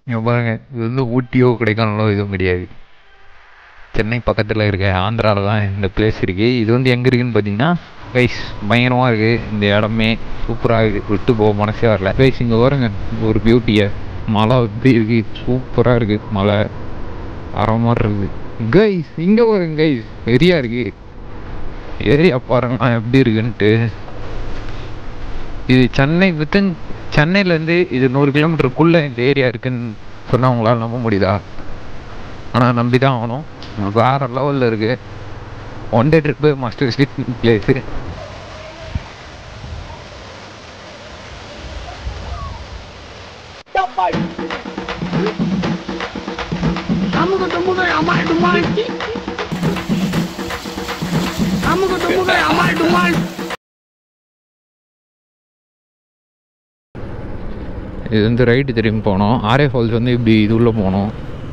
இங்கே பாருங்க இது வந்து ஊட்டியோ கொடைக்கானலோ எதுவும் கிடையாது சென்னை பக்கத்தில் இருக்க ஆந்திராவில் தான் இந்த பிளேஸ் இருக்குது இது வந்து எங்கே இருக்குன்னு பார்த்தீங்கன்னா கைஸ் பயங்கரமாக இருக்குது இந்த இடமே சூப்பராக இருக்குது விட்டு போக மனசே வரல கைஸ் இங்கே பாருங்க ஒரு பியூட்டியை மலை எப்படி இருக்குது சூப்பராக இருக்குது மலை அரை மாதிரி இருக்குது கைஸ் இங்கே பாருங்க கைஸ் வெறியா இருக்குது ஏரியா பாருங்களேன் எப்படி இருக்குன்ட்டு இது சென்னை வித்தின் சென்னையிலேருந்து இது நூறு கிலோமீட்டருக்குள்ளே இந்த ஏரியா இருக்குன்னு சொன்னால் உங்களால் நம்ப முடியுதா ஆனால் நம்பி தான் ஆகணும் வேறு லெவலில் இருக்குது one day trip must visit place Kamu ketemu kayak amal dumal sih. Kamu ketemu kayak amal dumal. இது வந்து ரைட்டு திரும்பி போனோம் ஆரே ஃபால்ஸ் வந்து இப்படி இது உள்ளே போனோம்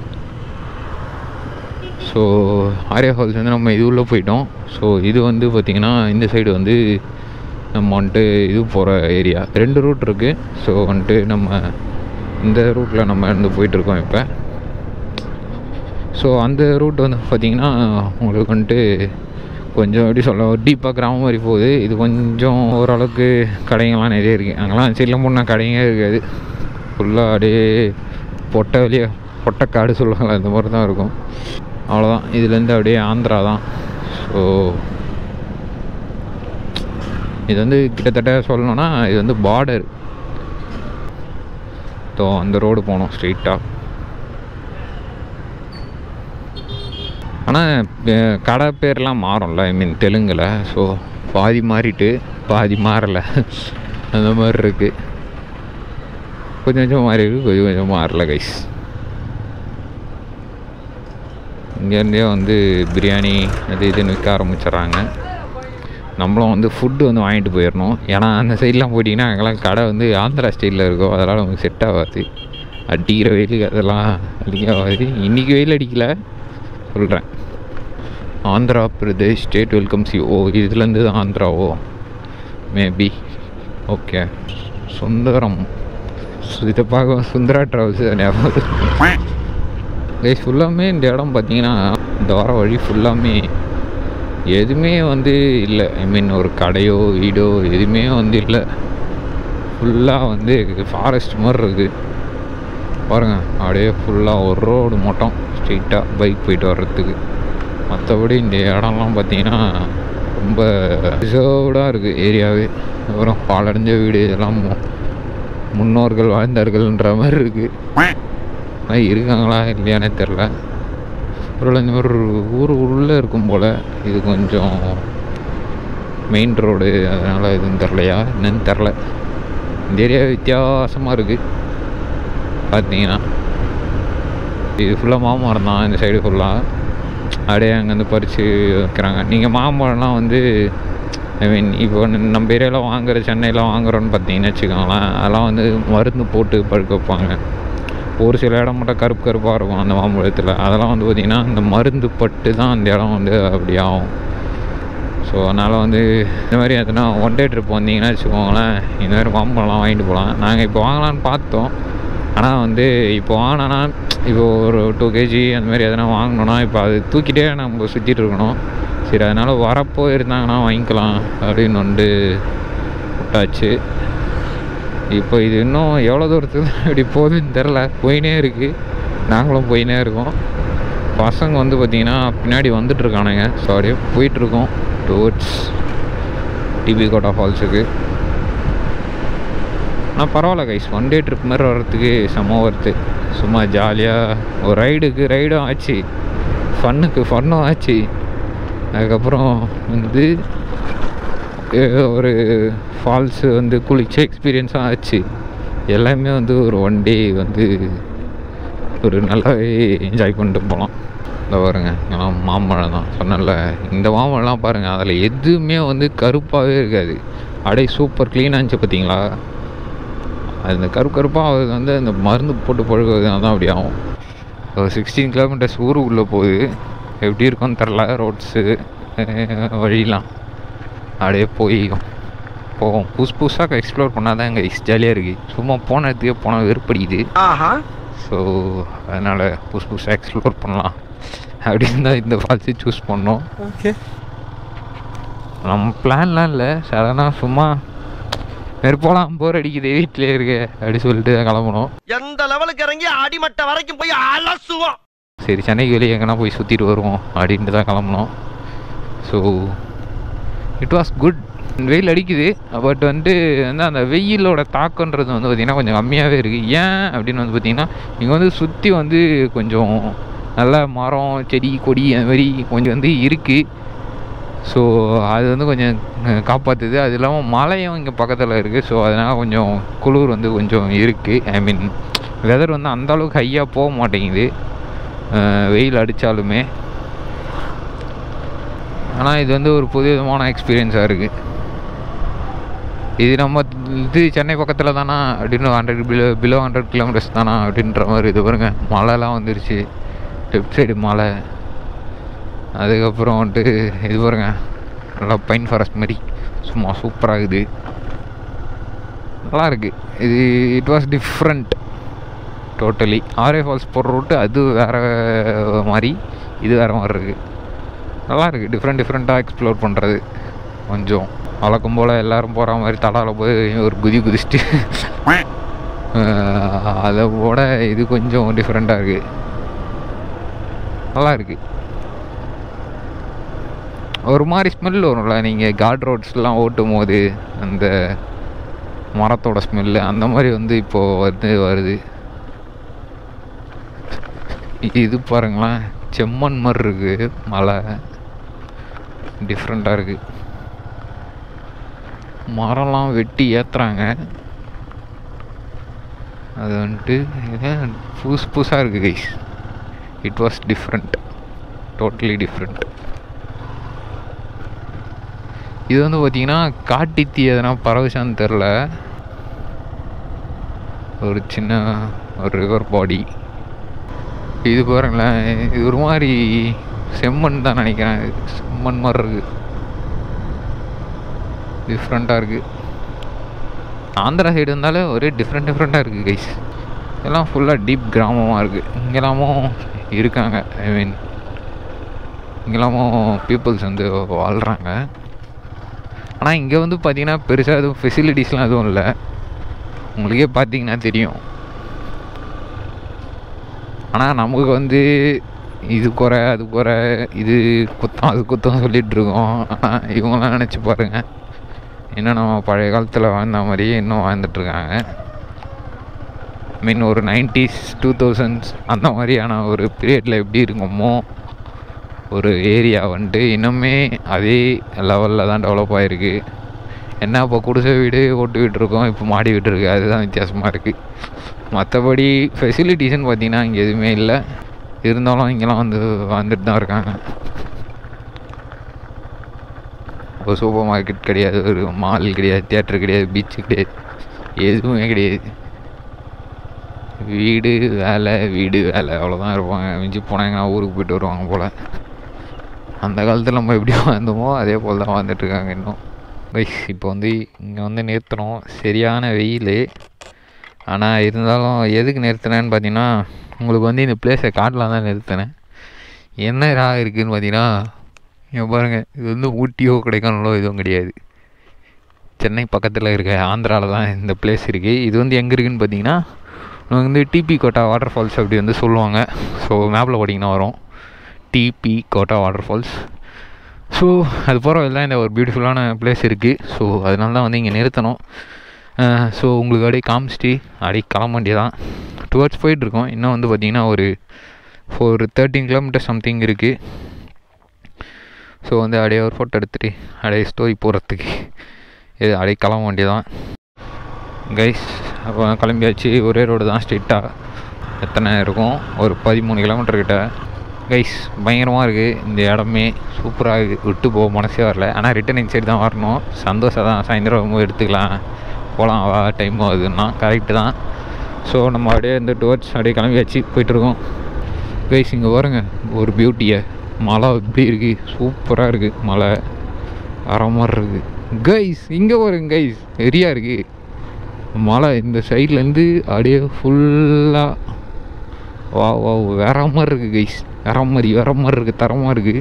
ஸோ ஆரே ஃபால்ஸ் வந்து நம்ம இது உள்ளே போயிட்டோம் ஸோ இது வந்து பார்த்திங்கன்னா இந்த சைடு வந்து நம்ம வந்துட்டு இது போகிற ஏரியா ரெண்டு ரூட் இருக்குது ஸோ வந்துட்டு நம்ம இந்த ரூட்டில் நம்ம இருந்து போயிட்டுருக்கோம் இப்போ ஸோ அந்த ரூட் வந்து பார்த்திங்கன்னா உங்களுக்கு வந்துட்டு கொஞ்சம் எப்படி சொல்ல டீப்பாக கிராமம் மாதிரி போகுது இது கொஞ்சம் ஓரளவுக்கு கடைங்கள்லாம் நிறைய இருக்குது அங்கெல்லாம் சைடில் போனால் கடைங்க இருக்காது ஃபுல்லாக அப்படியே பொட்டை வெளியே பொட்டைக்காடு சொல்லுவாங்க அந்த மாதிரி தான் இருக்கும் அவ்வளோதான் இதுலேருந்து அப்படியே ஆந்திரா தான் ஸோ இது வந்து கிட்டத்தட்ட சொல்லணும்னா இது வந்து பார்டர் ஸோ அந்த ரோடு போனோம் ஸ்ட்ரெயிட்டாக ஆனால் கடை பேர்லாம் மாறும்ல ஐ மீன் தெலுங்கில் ஸோ பாதி மாறிட்டு பாதி மாறலை அந்த மாதிரி இருக்குது கொஞ்சம் கொஞ்சம் மாறி இருக்கு கொஞ்சம் கொஞ்சம் மாறல கைஸ் இங்கேருந்தே வந்து பிரியாணி அது இதுன்னு விற்க ஆரம்பிச்சிடுறாங்க நம்மளும் வந்து ஃபுட்டு வந்து வாங்கிட்டு போயிடணும் ஏன்னா அந்த சைட்லாம் போயிட்டிங்கன்னா அங்கெல்லாம் கடை வந்து ஆந்திரா ஸ்டைலில் இருக்கும் அதனால் நமக்கு செட் ஆகாது அடிக்கிற வெயிலுக்கு அதெல்லாம் அடிக்க ஆகாது இன்றைக்கி வெயில் அடிக்கல சொல்கிறேன் Andhra Pradesh state welcomes you ஓ இதுலேருந்து தான் ஆந்திராவோ மேபி ஓகே சுந்தரம் சு- இதை பார்க்க சுந்தரா ட்ராவல்ஸ் ஞாபகம் கைஸ் ஃபுல்லாமே இந்த இடம் பார்த்தீங்கன்னா இந்த வர வழி ஃபுல்லாமே எதுவுமே வந்து இல்லை ஐ மீன் ஒரு கடையோ வீடோ எதுவுமே வந்து இல்லை ஃபுல்லாக வந்து ஃபாரஸ்ட் மாதிரி இருக்குது பாருங்கள் அப்படியே ஃபுல்லாக ஒரு ரோடு மட்டும் ஸ்ட்ரெயிட்டாக பைக் போயிட்டு வர்றதுக்கு மற்றபடி இந்த இடம்லாம் பார்த்தீங்கன்னா ரொம்ப ரிசர்வ்டாக இருக்குது ஏரியாவே அப்புறம் பாலடைஞ்ச வீடு இதெல்லாம் மு- முன்னோர்கள் வாழ்ந்தார்கள்ன்ற மாதிரி இருக்குது ஆனால் இருக்காங்களா இல்லையானே தெரில ஒரு இந்த மாதிரி ஒரு ஊர் உள்ளே இருக்கும் போல் இது கொஞ்சம் மெயின் ரோடு அதனால் எதுவும் தெரிலையா என்னன்னு தெரில இந்த ஏரியா வித்தியாசமாக இருக்குது பார்த்தீங்கன்னா இது ஃபுல்லாக மாமரம் தான் இந்த சைடு ஃபுல்லாக அப்படியே அங்கேருந்து பறித்து வைக்கிறாங்க நீங்கள் மாம்பழம்லாம் வந்து ஐ மீன் இப்போ நம்ம ஏரியாவில் வாங்குற சென்னையில் வாங்குறோன்னு பார்த்தீங்கன்னு வச்சுக்கோங்களேன் அதெல்லாம் வந்து மருந்து போட்டு பழுக்க வைப்பாங்க ஒரு சில இடம் மட்டும் கருப்பு கருப்பாக இருக்கும் அந்த மாம்பழத்தில் அதெல்லாம் வந்து பார்த்திங்கன்னா இந்த மருந்து பட்டு தான் அந்த இடம் வந்து அப்படி ஆகும் ஸோ அதனால் வந்து இந்த மாதிரி எதுனா ஒன் டே ட்ரிப் வந்தீங்கன்னா வச்சுக்கோங்களேன் இந்த மாதிரி மாம்பழம்லாம் வாங்கிட்டு போகலாம் நாங்கள் இப்போ வாங்கலாம்னு பார்த்தோம் ஆனால் வந்து இப்போ வாங்கினோன்னா இப்போ ஒரு டூ கேஜி அந்த மாதிரி எதனா வாங்கினோன்னா இப்போ அது தூக்கிட்டே நம்ம சுற்றிட்டு இருக்கணும் சரி அதனால் வரப்போ இருந்தாங்கன்னா வாங்கிக்கலாம் அப்படின்னு வந்து விட்டாச்சு இப்போ இது இன்னும் எவ்வளோ தூரத்துக்கு தான் இப்படி போகுதுன்னு தெரில போயினே இருக்குது நாங்களும் போயினே இருக்கோம் பசங்க வந்து பார்த்திங்கன்னா பின்னாடி வந்துட்டு இருக்கானுங்க ஸோ அப்படியே போயிட்டுருக்கோம் டுவர்ட்ஸ் டிபி கோட்டா ஃபால்ஸுக்கு ஆனால் பரவாயில்ல கைஸ் ஒன் டே ட்ரிப் மாதிரி வர்றதுக்கு செம்ம ஒர்த்து சும்மா ஜாலியாக ஒரு ரைடுக்கு ரைடும் ஆச்சு ஃபன்னுக்கு ஃபன்னும் ஆச்சு அதுக்கப்புறம் வந்து அஹ், ஒரு ஃபால்ஸு வந்து குளிச்ச எக்ஸ்பீரியன்ஸும் ஆச்சு எல்லாமே வந்து ஒரு ஒன் டே வந்து ஒரு நல்லாவே என்ஜாய் பண்ணிட்டு போகலாம் இந்த பாருங்க இதெல்லாம் மாம்பழம் தான் சொன்னேன்ல இந்த மாம்பழம்லாம் பாருங்கள் அதில் எதுவுமே வந்து கருப்பாகவே இருக்காது அப்படியே சூப்பர் க்ளீனாக இருந்துச்சு பார்த்தீங்களா அந்த கருப்பு கருப்பாக அது வந்து அந்த மருந்து போட்டு பழுகிறதுனால தான் அப்படி ஆகும் ஒரு சிக்ஸ்டீன் கிலோமீட்டர்ஸ் ஊருக்குள்ளே போகுது எப்படி இருக்கும்னு தெரில ரோட்ஸு வழிலாம் அப்படியே போய் போவோம் புதுசு புதுசாக எக்ஸ்ப்ளோர் பண்ணால் தான் எங்கள் ஜாலியாக இருக்குது சும்மா போன இடத்துக்கே போனால் வெறுப்படிக்குது ஆஹா ஸோ அதனால் புதுசு புதுசாக எக்ஸ்ப்ளோர் பண்ணலாம் அப்படின்னு தான் இந்த ஃபால்ஸை சூஸ் பண்ணோம் ஓகே நம்ம பிளான்லாம் இல்லை சடனாக சும்மா சரி போகலாம் போர் அடிக்குது வீட்டிலே இருக்க அப்படி சொல்லிட்டு கிளம்பணும் எந்த லெவலுக்கு இறங்கி அடிமட்ட வரைக்கும் போய் அலசுவோம் சரி சென்னைக்கு வெளியே எங்கன்னா போய் சுற்றிட்டு வருவோம் அப்படின்ட்டு தான் கிளம்புனோம் ஸோ இட் வாஸ் குட் வெயில் அடிக்குது பட் வந்து வந்து அந்த வெயிலோட தாக்கன்றது வந்து பார்த்திங்கன்னா கொஞ்சம் கம்மியாகவே இருக்குது ஏன் அப்படின்னு வந்து பார்த்திங்கன்னா இங்கே வந்து சுற்றி வந்து கொஞ்சம் நல்ல மரம் செடி கொடி அந்த மாதிரி கொஞ்சம் வந்து இருக்குது ஸோ அது வந்து கொஞ்சம் அஹ், காப்பாற்றுது அது இல்லாமல் மலையும் இங்கே பக்கத்தில் இருக்குது ஸோ அதனால் கொஞ்சம் குளிர் வந்து கொஞ்சம் இருக்குது ஐ மீன் வெதர் வந்து அந்த அளவுக்கு ஹையாக போக மாட்டேங்குது அஹ், வெயில் அடித்தாலுமே ஆனால் இது வந்து ஒரு புது விதமான எக்ஸ்பீரியன்ஸாக இருக்குது இது நம்ம இது சென்னை பக்கத்தில் தானா அப்படின்னு hundred below below hundred kilometres தானா அப்படின்ற மாதிரி இது பாருங்க மழைலாம் வந்துருச்சு லெஃப்ட் சைடு மலை அதுக்கப்புறம் வந்துட்டு இது பாருங்க நல்லா பைன் ஃபாரஸ்ட் மாதிரி சும்மா சூப்பராக இருக்குது நல்லா இருக்கு இது it was different totally Aare falls போகிற ரூட்டு அது வேறு மாதிரி இது வேறு மாதிரி இருக்குது நல்லா இருக்குது டிஃப்ரெண்ட் டிஃப்ரெண்ட்டாக எக்ஸ்ப்ளோர் பண்ணுறது கொஞ்சம் வழக்கம் போல் எல்லோரும் போகிற மாதிரி தடாவில் போய் ஒரு குதி குதிச்சுட்டு அஹ் அதை விட இது கொஞ்சம் டிஃப்ரெண்ட்டாக இருக்குது நல்லா இருக்குது ஒரு மாதிரி ஸ்மெல் வரும்ல நீங்கள் காட் ரோட்ஸ்லாம் ஓட்டும் போது அந்த மரத்தோட ஸ்மெல்லு அந்த மாதிரி வந்து இப்போது வந்து வருது இது பாருங்களேன் செம்மண் மாதிரி இருக்குது மலை டிஃப்ரெண்ட்டாக இருக்குது மரம்லாம் வெட்டி ஏற்றுறாங்க அது வந்துட்டு ஏன் புதுசு புதுசாக இருக்குது guys it was different totally different இது வந்து பார்த்தீங்கன்னா காட்டுத்தீ எதனா பரவச்சான்னு தெரில ஒரு சின்ன ஒரு ரிவர் பாடி இது பாருங்களேன் இது ஒரு மாதிரி செம்மண் தான் நினைக்கிறேன் செம்மண் மாதிரி இருக்குது டிஃப்ரெண்ட்டாக இருக்குது ஆந்திரா சைடு இருந்தாலே ஒரே டிஃப்ரெண்ட் டிஃப்ரெண்ட்டாக இருக்குது கைஸ் இதெல்லாம் ஃபுல்லாக டீப் கிராமமாக இருக்குது இங்கெல்லாமும் இருக்காங்க ஐ மீன் இங்கெல்லாமும் பீப்புள்ஸ் வந்து வாழ்கிறாங்க ஆனால் இங்கே வந்து பார்த்தீங்கன்னா பெருசாக எதுவும் ஃபெசிலிட்டிஸ்லாம் எதுவும் இல்லை உங்களுக்கே பார்த்தீங்கன்னா தெரியும் ஆனால் நமக்கு வந்து இது குறை அது குறை இது குத்தம் அது குத்தம் சொல்லிட்டு இருக்கோம் ஆனால் இவங்களாம் நினச்சி பாருங்க இன்னும் நம்ம பழைய காலத்தில் வாழ்ந்த மாதிரியே இன்னும் வாழ்ந்துட்டுருக்காங்க மீன் ஒரு நைன்டிஸ் டூ தௌசண்ட்ஸ் அந்த மாதிரியான ஒரு பீரியடில் எப்படி இருக்குமோ ஒரு ஏரியா வந்துட்டு இன்னுமே அதே லெவலில் தான் டெவலப் ஆகிருக்கு என்ன இப்போ குடிசை வீடு ஓட்டு வீடு இருக்கோம் இப்போ மாடி வீடு இருக்குது அதுதான் வித்தியாசமாக இருக்குது மற்றபடி ஃபெசிலிட்டிஸ்னு பார்த்தீங்கன்னா இங்கே எதுவுமே இல்லை இருந்தாலும் இங்கெல்லாம் வந்து வந்துட்டு தான் இருக்காங்க ஒரு சூப்பர் மார்க்கெட் கிடையாது ஒரு மால் கிடையாது தியேட்டர் கிடையாது பீச்சு கிடையாது எதுவுமே கிடையாது வீடு வேலை வீடு வேலை அவ்வளோதான் இருப்பாங்க மிஞ்சி போனாங்கன்னா ஊருக்கு போயிட்டு வருவாங்க போல் அந்த காலத்தில் நம்ம எப்படி வாழ்ந்தோமோ அதே போல் தான் வாழ்ந்துட்டுருக்காங்க இன்னும் பைஸ் இப்போ வந்து இங்கே வந்து நிறுத்தணும் சரியான வெயில் ஆனால் இருந்தாலும் எதுக்கு நிறுத்தினேன்னு பார்த்தீங்கன்னா உங்களுக்கு வந்து இந்த பிளேஸை காட்டலாம் தான் நிறுத்தினேன் என்ன ராக இருக்குதுன்னு பார்த்தீங்கன்னா இங்கே பாருங்கள் இது வந்து ஊட்டியோ கொடைக்கானலோ எதுவும் கிடையாது சென்னை பக்கத்தில் இருக்க ஆந்திராவில் தான் இந்த பிளேஸ் இருக்குது இது வந்து எங்கே இருக்குதுன்னு பார்த்தீங்கன்னா உனக்கு வந்து டிபி கோட்டா வாட்டர் ஃபால்ஸ் அப்படி வந்து சொல்லுவாங்க ஸோ மேப்பில் போட்டிங்கன்னா வரும் டிபி கோட்டா வாட்டர் ஃபால்ஸ் ஸோ அது போகிற எல்லாம் இந்த ஒரு பியூட்டிஃபுல்லான பிளேஸ் இருக்குது ஸோ அதனால தான் வந்து இங்கே நிறுத்தணும் ஸோ உங்களுக்கு அப்படியே காமிச்சிட்டு அப்படியே கிளம்ப வேண்டியதான் டுவர்ட்ஸ் போயிட்டுருக்கோம் இன்னும் வந்து பார்த்திங்கன்னா ஒரு ஒரு தேர்ட்டின் கிலோமீட்டர் சம்திங் இருக்குது ஸோ வந்து அப்படியே ஒரு ஃபோட்டோ எடுத்துகிட்டு அப்படியே ஸ்டோரி போடுறதுக்கு இது அப்படியே கிளம்ப வேண்டியதான் கைஸ் அப்போ கிளம்பியாச்சு ஒரே ரோடு தான் ஸ்ட்ரெயிட்டாக எத்தனை இருக்கும் ஒரு பதிமூணு கிலோமீட்டர் கிட்ட கைஸ் பயங்கரமாக இருக்குது இந்த இடமே சூப்பராக இருக்குது விட்டு போக மனசே வரல ஆனால் ரிட்டன் இந்த சைடு தான் வரணும் சந்தோஷம் தான் சாயந்தரம் வரும்போது எடுத்துக்கலாம் போகலாம் வா டைம் ஆகுதுன்னா கரெக்டு தான் ஸோ நம்ம அப்படியே இந்த டுவர்ட்ஸ் அப்படியே கிளம்பியாச்சு போயிட்டுருக்கோம் கைஸ் இங்கே பாருங்க ஒரு பியூட்டியை மலை எப்படி இருக்குது சூப்பராக இருக்குது மலை வர மாதிரி இருக்குது கைஸ் இங்கே பாருங்க கைஸ் வெறியாக இருக்குது மலை இந்த சைட்லேருந்து அப்படியே ஃபுல்லாக வா வா வேற மாதிரி இருக்குது கைஸ் வேற மாதிரி வேற மாதிரி இருக்குது தரமாக இருக்குது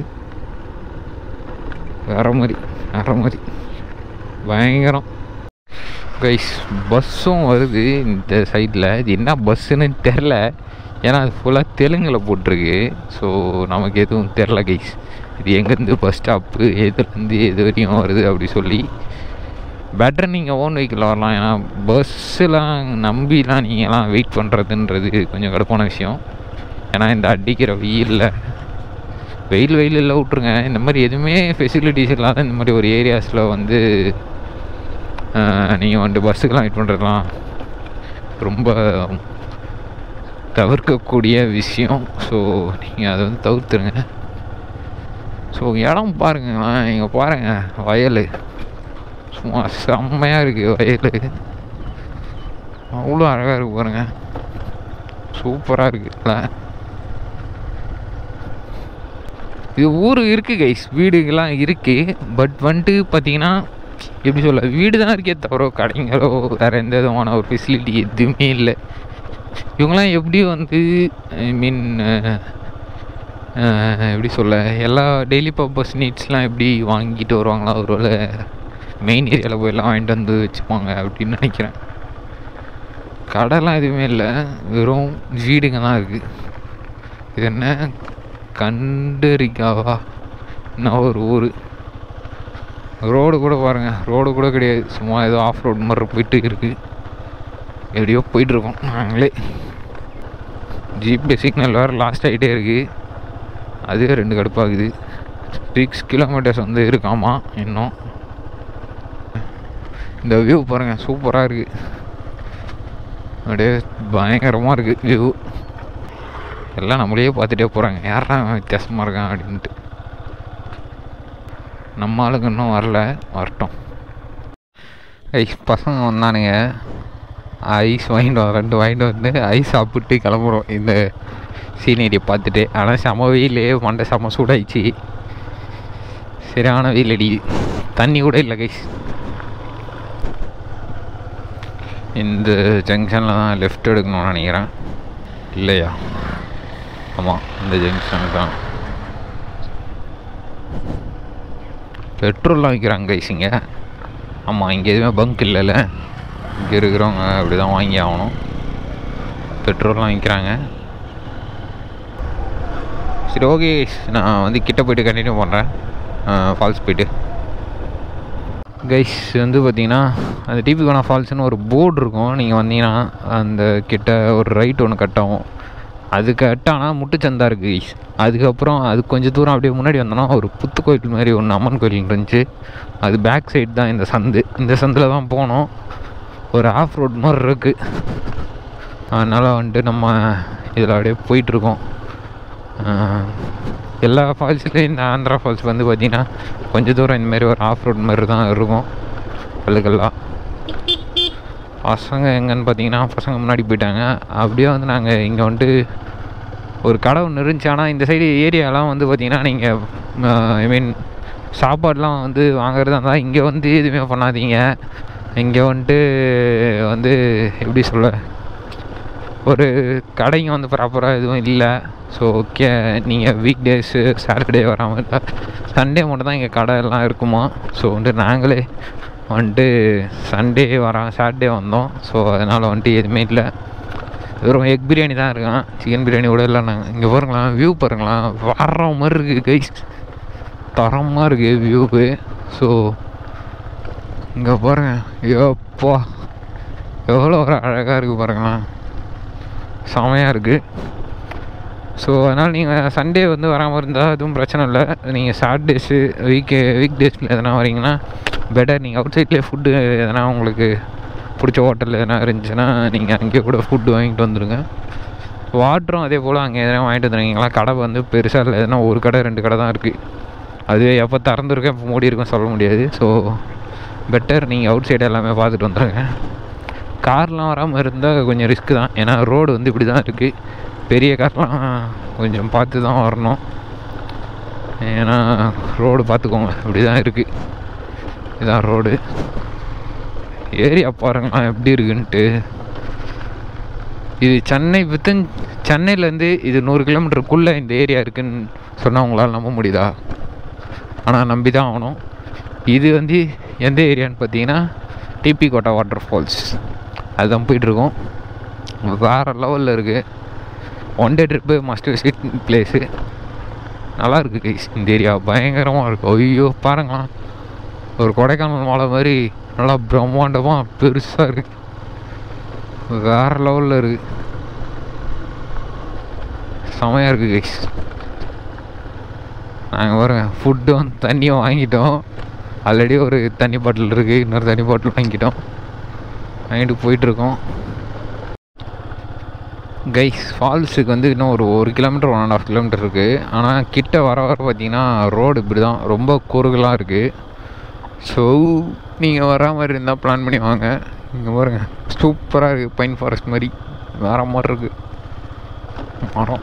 வேற மாதிரி வேற மாதிரி பயங்கரம் கைஸ் பஸ்ஸும் வருது இந்த சைடில் இது என்ன பஸ்ஸுன்னு தெரில ஏன்னா அது ஃபுல்லாக தெலுங்கில் போட்டிருக்கு ஸோ நமக்கு எதுவும் தெரில கைஸ் இது எங்கேருந்து பஸ் ஸ்டாப்பு எதுலேருந்து எது வரையும் வருது அப்படி சொல்லி பெட்டர் நீங்கள் ஓன் வெஹிக்கிள் வரலாம் ஏன்னா பஸ்ஸெலாம் நம்பிலாம் நீங்கள்லாம் வெயிட் பண்ணுறதுன்றது கொஞ்சம் கடுப்பான விஷயம் ஏன்னா இந்த அடிக்கிற வெயிலில் வெயில் வெயில் இல்லை விட்ருங்க இந்த மாதிரி எதுவுமே ஃபெசிலிட்டிஸ் இல்லாத இந்த மாதிரி ஒரு ஏரியாஸில் வந்து நீங்கள் வந்து பஸ்ஸுக்கெலாம் வெயிட் பண்ணுறதுலாம் ரொம்ப தவிர்க்கக்கூடிய விஷயம் ஸோ நீங்கள் அதை வந்து தவிர்த்துருங்க ஸோ இடம் பாருங்களேன் இங்கே பாருங்கள் வயல் சும்மா செம்மையாக இருக்குது வயல் அவ்வளோ அழகாக இருக்கு பாருங்க சூப்பராக இருக்குல்ல இது ஊர் இருக்குது கைஸ் வீடுகள்லாம் இருக்குது பட் வந்துட்டு பார்த்தீங்கன்னா எப்படி சொல்ல வீடு தான் இருக்கே தவிர கடைங்களோ வேறு எந்த விதமான ஒரு ஃபெசிலிட்டி எதுவுமே இல்லை இவங்களாம் எப்படி வந்து ஐ மீன் எப்படி சொல்ல எல்லா டெய்லி பர்பஸ் நீட்ஸ்லாம் எப்படி வாங்கிட்டு வருவாங்களா ஒருவேளை மெயின் ஏரியாவில் போயெல்லாம் வாங்கிட்டு வந்து வச்சுப்பாங்க அப்படின்னு நினைக்கிறேன் கடைலாம் எதுவுமே இல்லை வெறும் வீடுங்க தான் இருக்குது இது என்ன கண்டரிக்காவா என்ன ஒரு ஊர் ரோடு கூட பாருங்கள் ரோடு கூட கிடையாது சும்மா ஏதோ ஆஃப் ரோடு மாதிரி போயிட்டு இருக்குது எப்படியோ போயிட்டுருக்கோம் நாங்களே ஜிபே சிக்னல் வேறு லாஸ்ட் ஆகிட்டே இருக்குது அதுவே ரெண்டு கடுப்பாகுது சிக்ஸ் கிலோமீட்டர்ஸ் வந்து இருக்காமா இன்னும் இந்த வியூ பாருங்கள் சூப்பராக இருக்குது அப்படியே பயங்கரமாக இருக்குது வியூ எல்லாம் நம்மளையே பார்த்துட்டே போகிறாங்க யாரா வித்தியாசமாக இருக்கான் அப்படின்ட்டு நம்ம ஆளுங்க இன்னும் வரல வரட்டும் ஐஸ் பசங்க வந்தானுங்க ஐஸ் வாங்கிட்டு வர ரெண்டு வாங்கிட்டு வந்து ஐஸ் சாப்பிட்டு கிளம்புறோம் இந்த சீனரியை பார்த்துட்டு ஆனால் செம வெயிலே மண்டை செம சூடாயிடுச்சு சரியான வெயில் அடிக்குது தண்ணி கூட இல்லை கைஸ் இந்த ஜங்ஷனில் தான் லெஃப்ட் எடுக்கணும்னு நினைக்கிறேன் இல்லையா ஆமாம் இந்த ஜங்ஷனுக்கு தான் பெட்ரோல்லாம் விற்கிறாங்க கைஸ் இங்கே ஆமாம் இங்கே எதுவுமே பங்க் இல்லைல்ல இங்கே இருக்கிறவங்க அப்படி தான் வாங்கி ஆகணும் பெட்ரோல்லாம் விற்கிறாங்க சரி ஓகே நான் வந்து கிட்ட போயிட்டு கண்டினியூ பண்ணுறேன் ஃபால்ஸ் போயிட்டு கைஸ் வந்து பார்த்தீங்கன்னா அந்த டிபிகோனா ஃபால்ஸ்னு ஒரு போர்டு இருக்கும் நீங்கள் வந்தீங்கன்னா அந்த கிட்ட ஒரு ரைட் ஒன்று கட் ஆகும் அது கட் ஆனால் முட்டுச்சந்தா இருக்குது கைஸ் அதுக்கப்புறம் அது கொஞ்சம் தூரம் அப்படியே முன்னாடி வந்தோன்னா ஒரு புத்து கோயில் மாதிரி ஒன்று அம்மன் கோயில் இருந்துச்சு அது பேக் சைடு தான் இந்த சந்து இந்த சந்தில் தான் போனோம் ஒரு ஆஃப் ரோட் மாதிரி இருக்குது அதனால் வந்துட்டு நம்ம இதில் அப்படியே போயிட்டுருக்கோம் எல்லா ஃபால்ஸ்லேயும் இந்த ஆந்திரா ஃபால்ஸ் வந்து பார்த்திங்கன்னா கொஞ்சம் தூரம் இந்த மாதிரி ஒரு ஆஃப் ரோட் மாதிரி தான் இருக்கும் கல்லுக்கெல்லாம் பசங்க எங்கன்னு பார்த்தீங்கன்னா பசங்க முன்னாடி போயிட்டாங்க அப்படியே வந்து நாங்கள் இங்கே வந்துட்டு ஒரு கடை ஒன்று இருந்துச்சு ஆனால் இந்த சைடு ஏரியாலாம் வந்து பார்த்திங்கன்னா நீங்கள் ஐ மீன் சாப்பாடுலாம் வந்து வாங்குறதா இருந்தால் இங்கே வந்து எதுவுமே பண்ணாதீங்க இங்கே வந்துட்டு வந்து எப்படி சொல்ல ஒரு கடைங்க வந்து ப்ராப்பராக எதுவும் இல்லை ஸோ ஓகே நீங்கள் வீக் டேஸு சாட்டர்டே வராமல் இல்லை சண்டே மட்டும் தான் இங்கே கடை எல்லாம் இருக்குமா ஸோ வந்து நாங்களே வந்துட்டு சண்டே வரோம் சாட்டர்டே வந்தோம் ஸோ அதனால் வந்துட்டு எதுவுமே இல்லை வெறும் எக் பிரியாணி தான் இருக்கான் சிக்கன் பிரியாணி கூட இல்லை நாங்கள் இங்கே பாருங்களேன் வியூ பாருங்களேன் வர்ற மாதிரி இருக்குது கைஸ் தரமாக இருக்குது வியூவு ஸோ இங்கே பாருங்க எப்பா எவ்வளோ ஒரு அழகாக இருக்குது பாருங்களேன் செமையாக இருக்குது ஸோ அதனால் நீங்கள் சண்டே வந்து வராமல் இருந்தால் எதுவும் பிரச்சனை இல்லை நீங்கள் சாட்டர்டேஸு வீக் வீக் டேஸில் எதனா வரீங்கன்னா பெட்டர் நீங்கள் அவுட் சைட்லேயே ஃபுட்டு எதனா உங்களுக்கு பிடிச்ச ஹோட்டல் எதனா இருந்துச்சுன்னா நீங்கள் அங்கேயே கூட ஃபுட்டு வாங்கிட்டு வந்துடுங்க வாட்டரும் அதே போல் அங்கே எதனா வாங்கிட்டு வந்துடுவீங்களா கடை வந்து பெருசாக இல்லை எதனா ஒரு கடை ரெண்டு கடை தான் இருக்குது அதுவே எப்போ திறந்துருக்கேன் எப்போ மூடி இருக்கும் சொல்ல முடியாது ஸோ பெட்டர் நீங்கள் அவுட் சைடு எல்லாமே பார்த்துட்டு வந்துடுங்க கார்லாம் வராமல் இருந்தால் கொஞ்சம் ரிஸ்க்கு தான் ஏன்னா ரோடு வந்து இப்படி தான் இருக்குது பெரிய கார்லாம் கொஞ்சம் பார்த்து தான் வரணும் ஏன்னா ரோடு பார்த்துக்கோங்க இப்படி தான் இருக்குது இதான் ரோடு ஏரியா பாருங்களா எப்படி இருக்குன்ட்டு இது சென்னை வித்தின் சென்னையிலேருந்து இது நூறு கிலோமீட்டருக்குள்ளே இந்த ஏரியா இருக்குன்னு சொன்னால் உங்களால் நம்ப முடியுதா ஆனால் நம்பி தான் ஆகணும் இது வந்து எந்த ஏரியான்னு பார்த்தீங்கன்னா டிபி கோட்டா வாட்டர் ஃபால்ஸ் அதுதான் போயிட்டுருக்கோம் வேறு லெவலில் இருக்குது one day trip must visit place நல்லா இருக்குது கைஸ் இந்த ஏரியா பயங்கரமாக இருக்குது ஐயோ பாருங்களேன் ஒரு கொடைக்கானல் மலை மாதிரி நல்லா பிரம்மாண்டமாக பெருசாக இருக்குது வேறு லெவலில் இருக்குது செமையாக இருக்குது கைஸ் நாங்கள் பாருங்க ஃபுட்டும் தண்ணியும் வாங்கிட்டோம் ஆல்ரெடி ஒரு தண்ணி பாட்டில் இருக்குது இன்னொரு தண்ணி பாட்டில் வாங்கிட்டோம் வாங்கிட்டு போயிட்டுருக்கோம் கைஸ் ஃபால்ஸுக்கு வந்து இன்னும் ஒரு ஒரு kilometre one and half kilometre இருக்குது ஆனால் கிட்ட வர வர பார்த்தீங்கன்னா ரோடு இப்படி தான் ரொம்ப குறுகலாக இருக்குது ஸோ நீங்கள் வர மாதிரி இருந்தால் பிளான் பண்ணி வாங்க இங்கே பாருங்க சூப்பராக இருக்குது பைன் ஃபாரஸ்ட் மாதிரி வேறு மாதிரி இருக்குது மரம்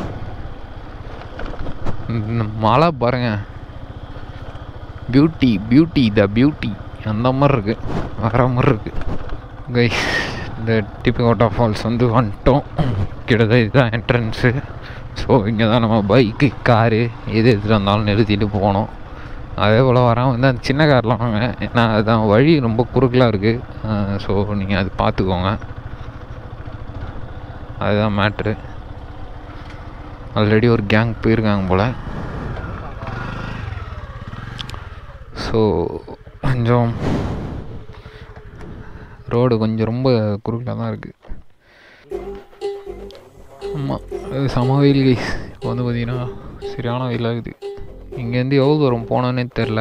இந்த மலை பாருங்க பியூட்டி பியூட்டி த பியூட்டி அந்த மாதிரி இருக்குது வேற மாதிரி இருக்குது கைஸ் இந்த டிபிகோட்டா ஃபால்ஸ் வந்து வந்துட்டோம் கிட்டத்தட்ட இதுதான் என்ட்ரன்ஸு ஸோ இங்கே தான் நம்ம பைக்கு காரு எது எது இருந்தாலும் நிறுத்திட்டு போனோம் அதே போல் வரேன் வந்து அந்த சின்ன கார்லாம் வாங்க ஏன்னா அதுதான் வழி ரொம்ப குறுக்கலாக இருக்குது ஸோ நீங்கள் அது பார்த்துக்கோங்க அதுதான் மேட்ரு ஆல்ரெடி ஒரு கேங் போயிருக்காங்க போல் ஸோ கொஞ்சம் ரோடு கொஞ்சம் ரொம்ப குறுக்கில் தான் இருக்குது ஆமாம் அது செம வெயில் கைஸ் இப்போ வந்து பார்த்தீங்கன்னா சரியான வெயில் ஆகுது இங்கேருந்து எவ்வளோ தூரம் போனோன்னே தெரில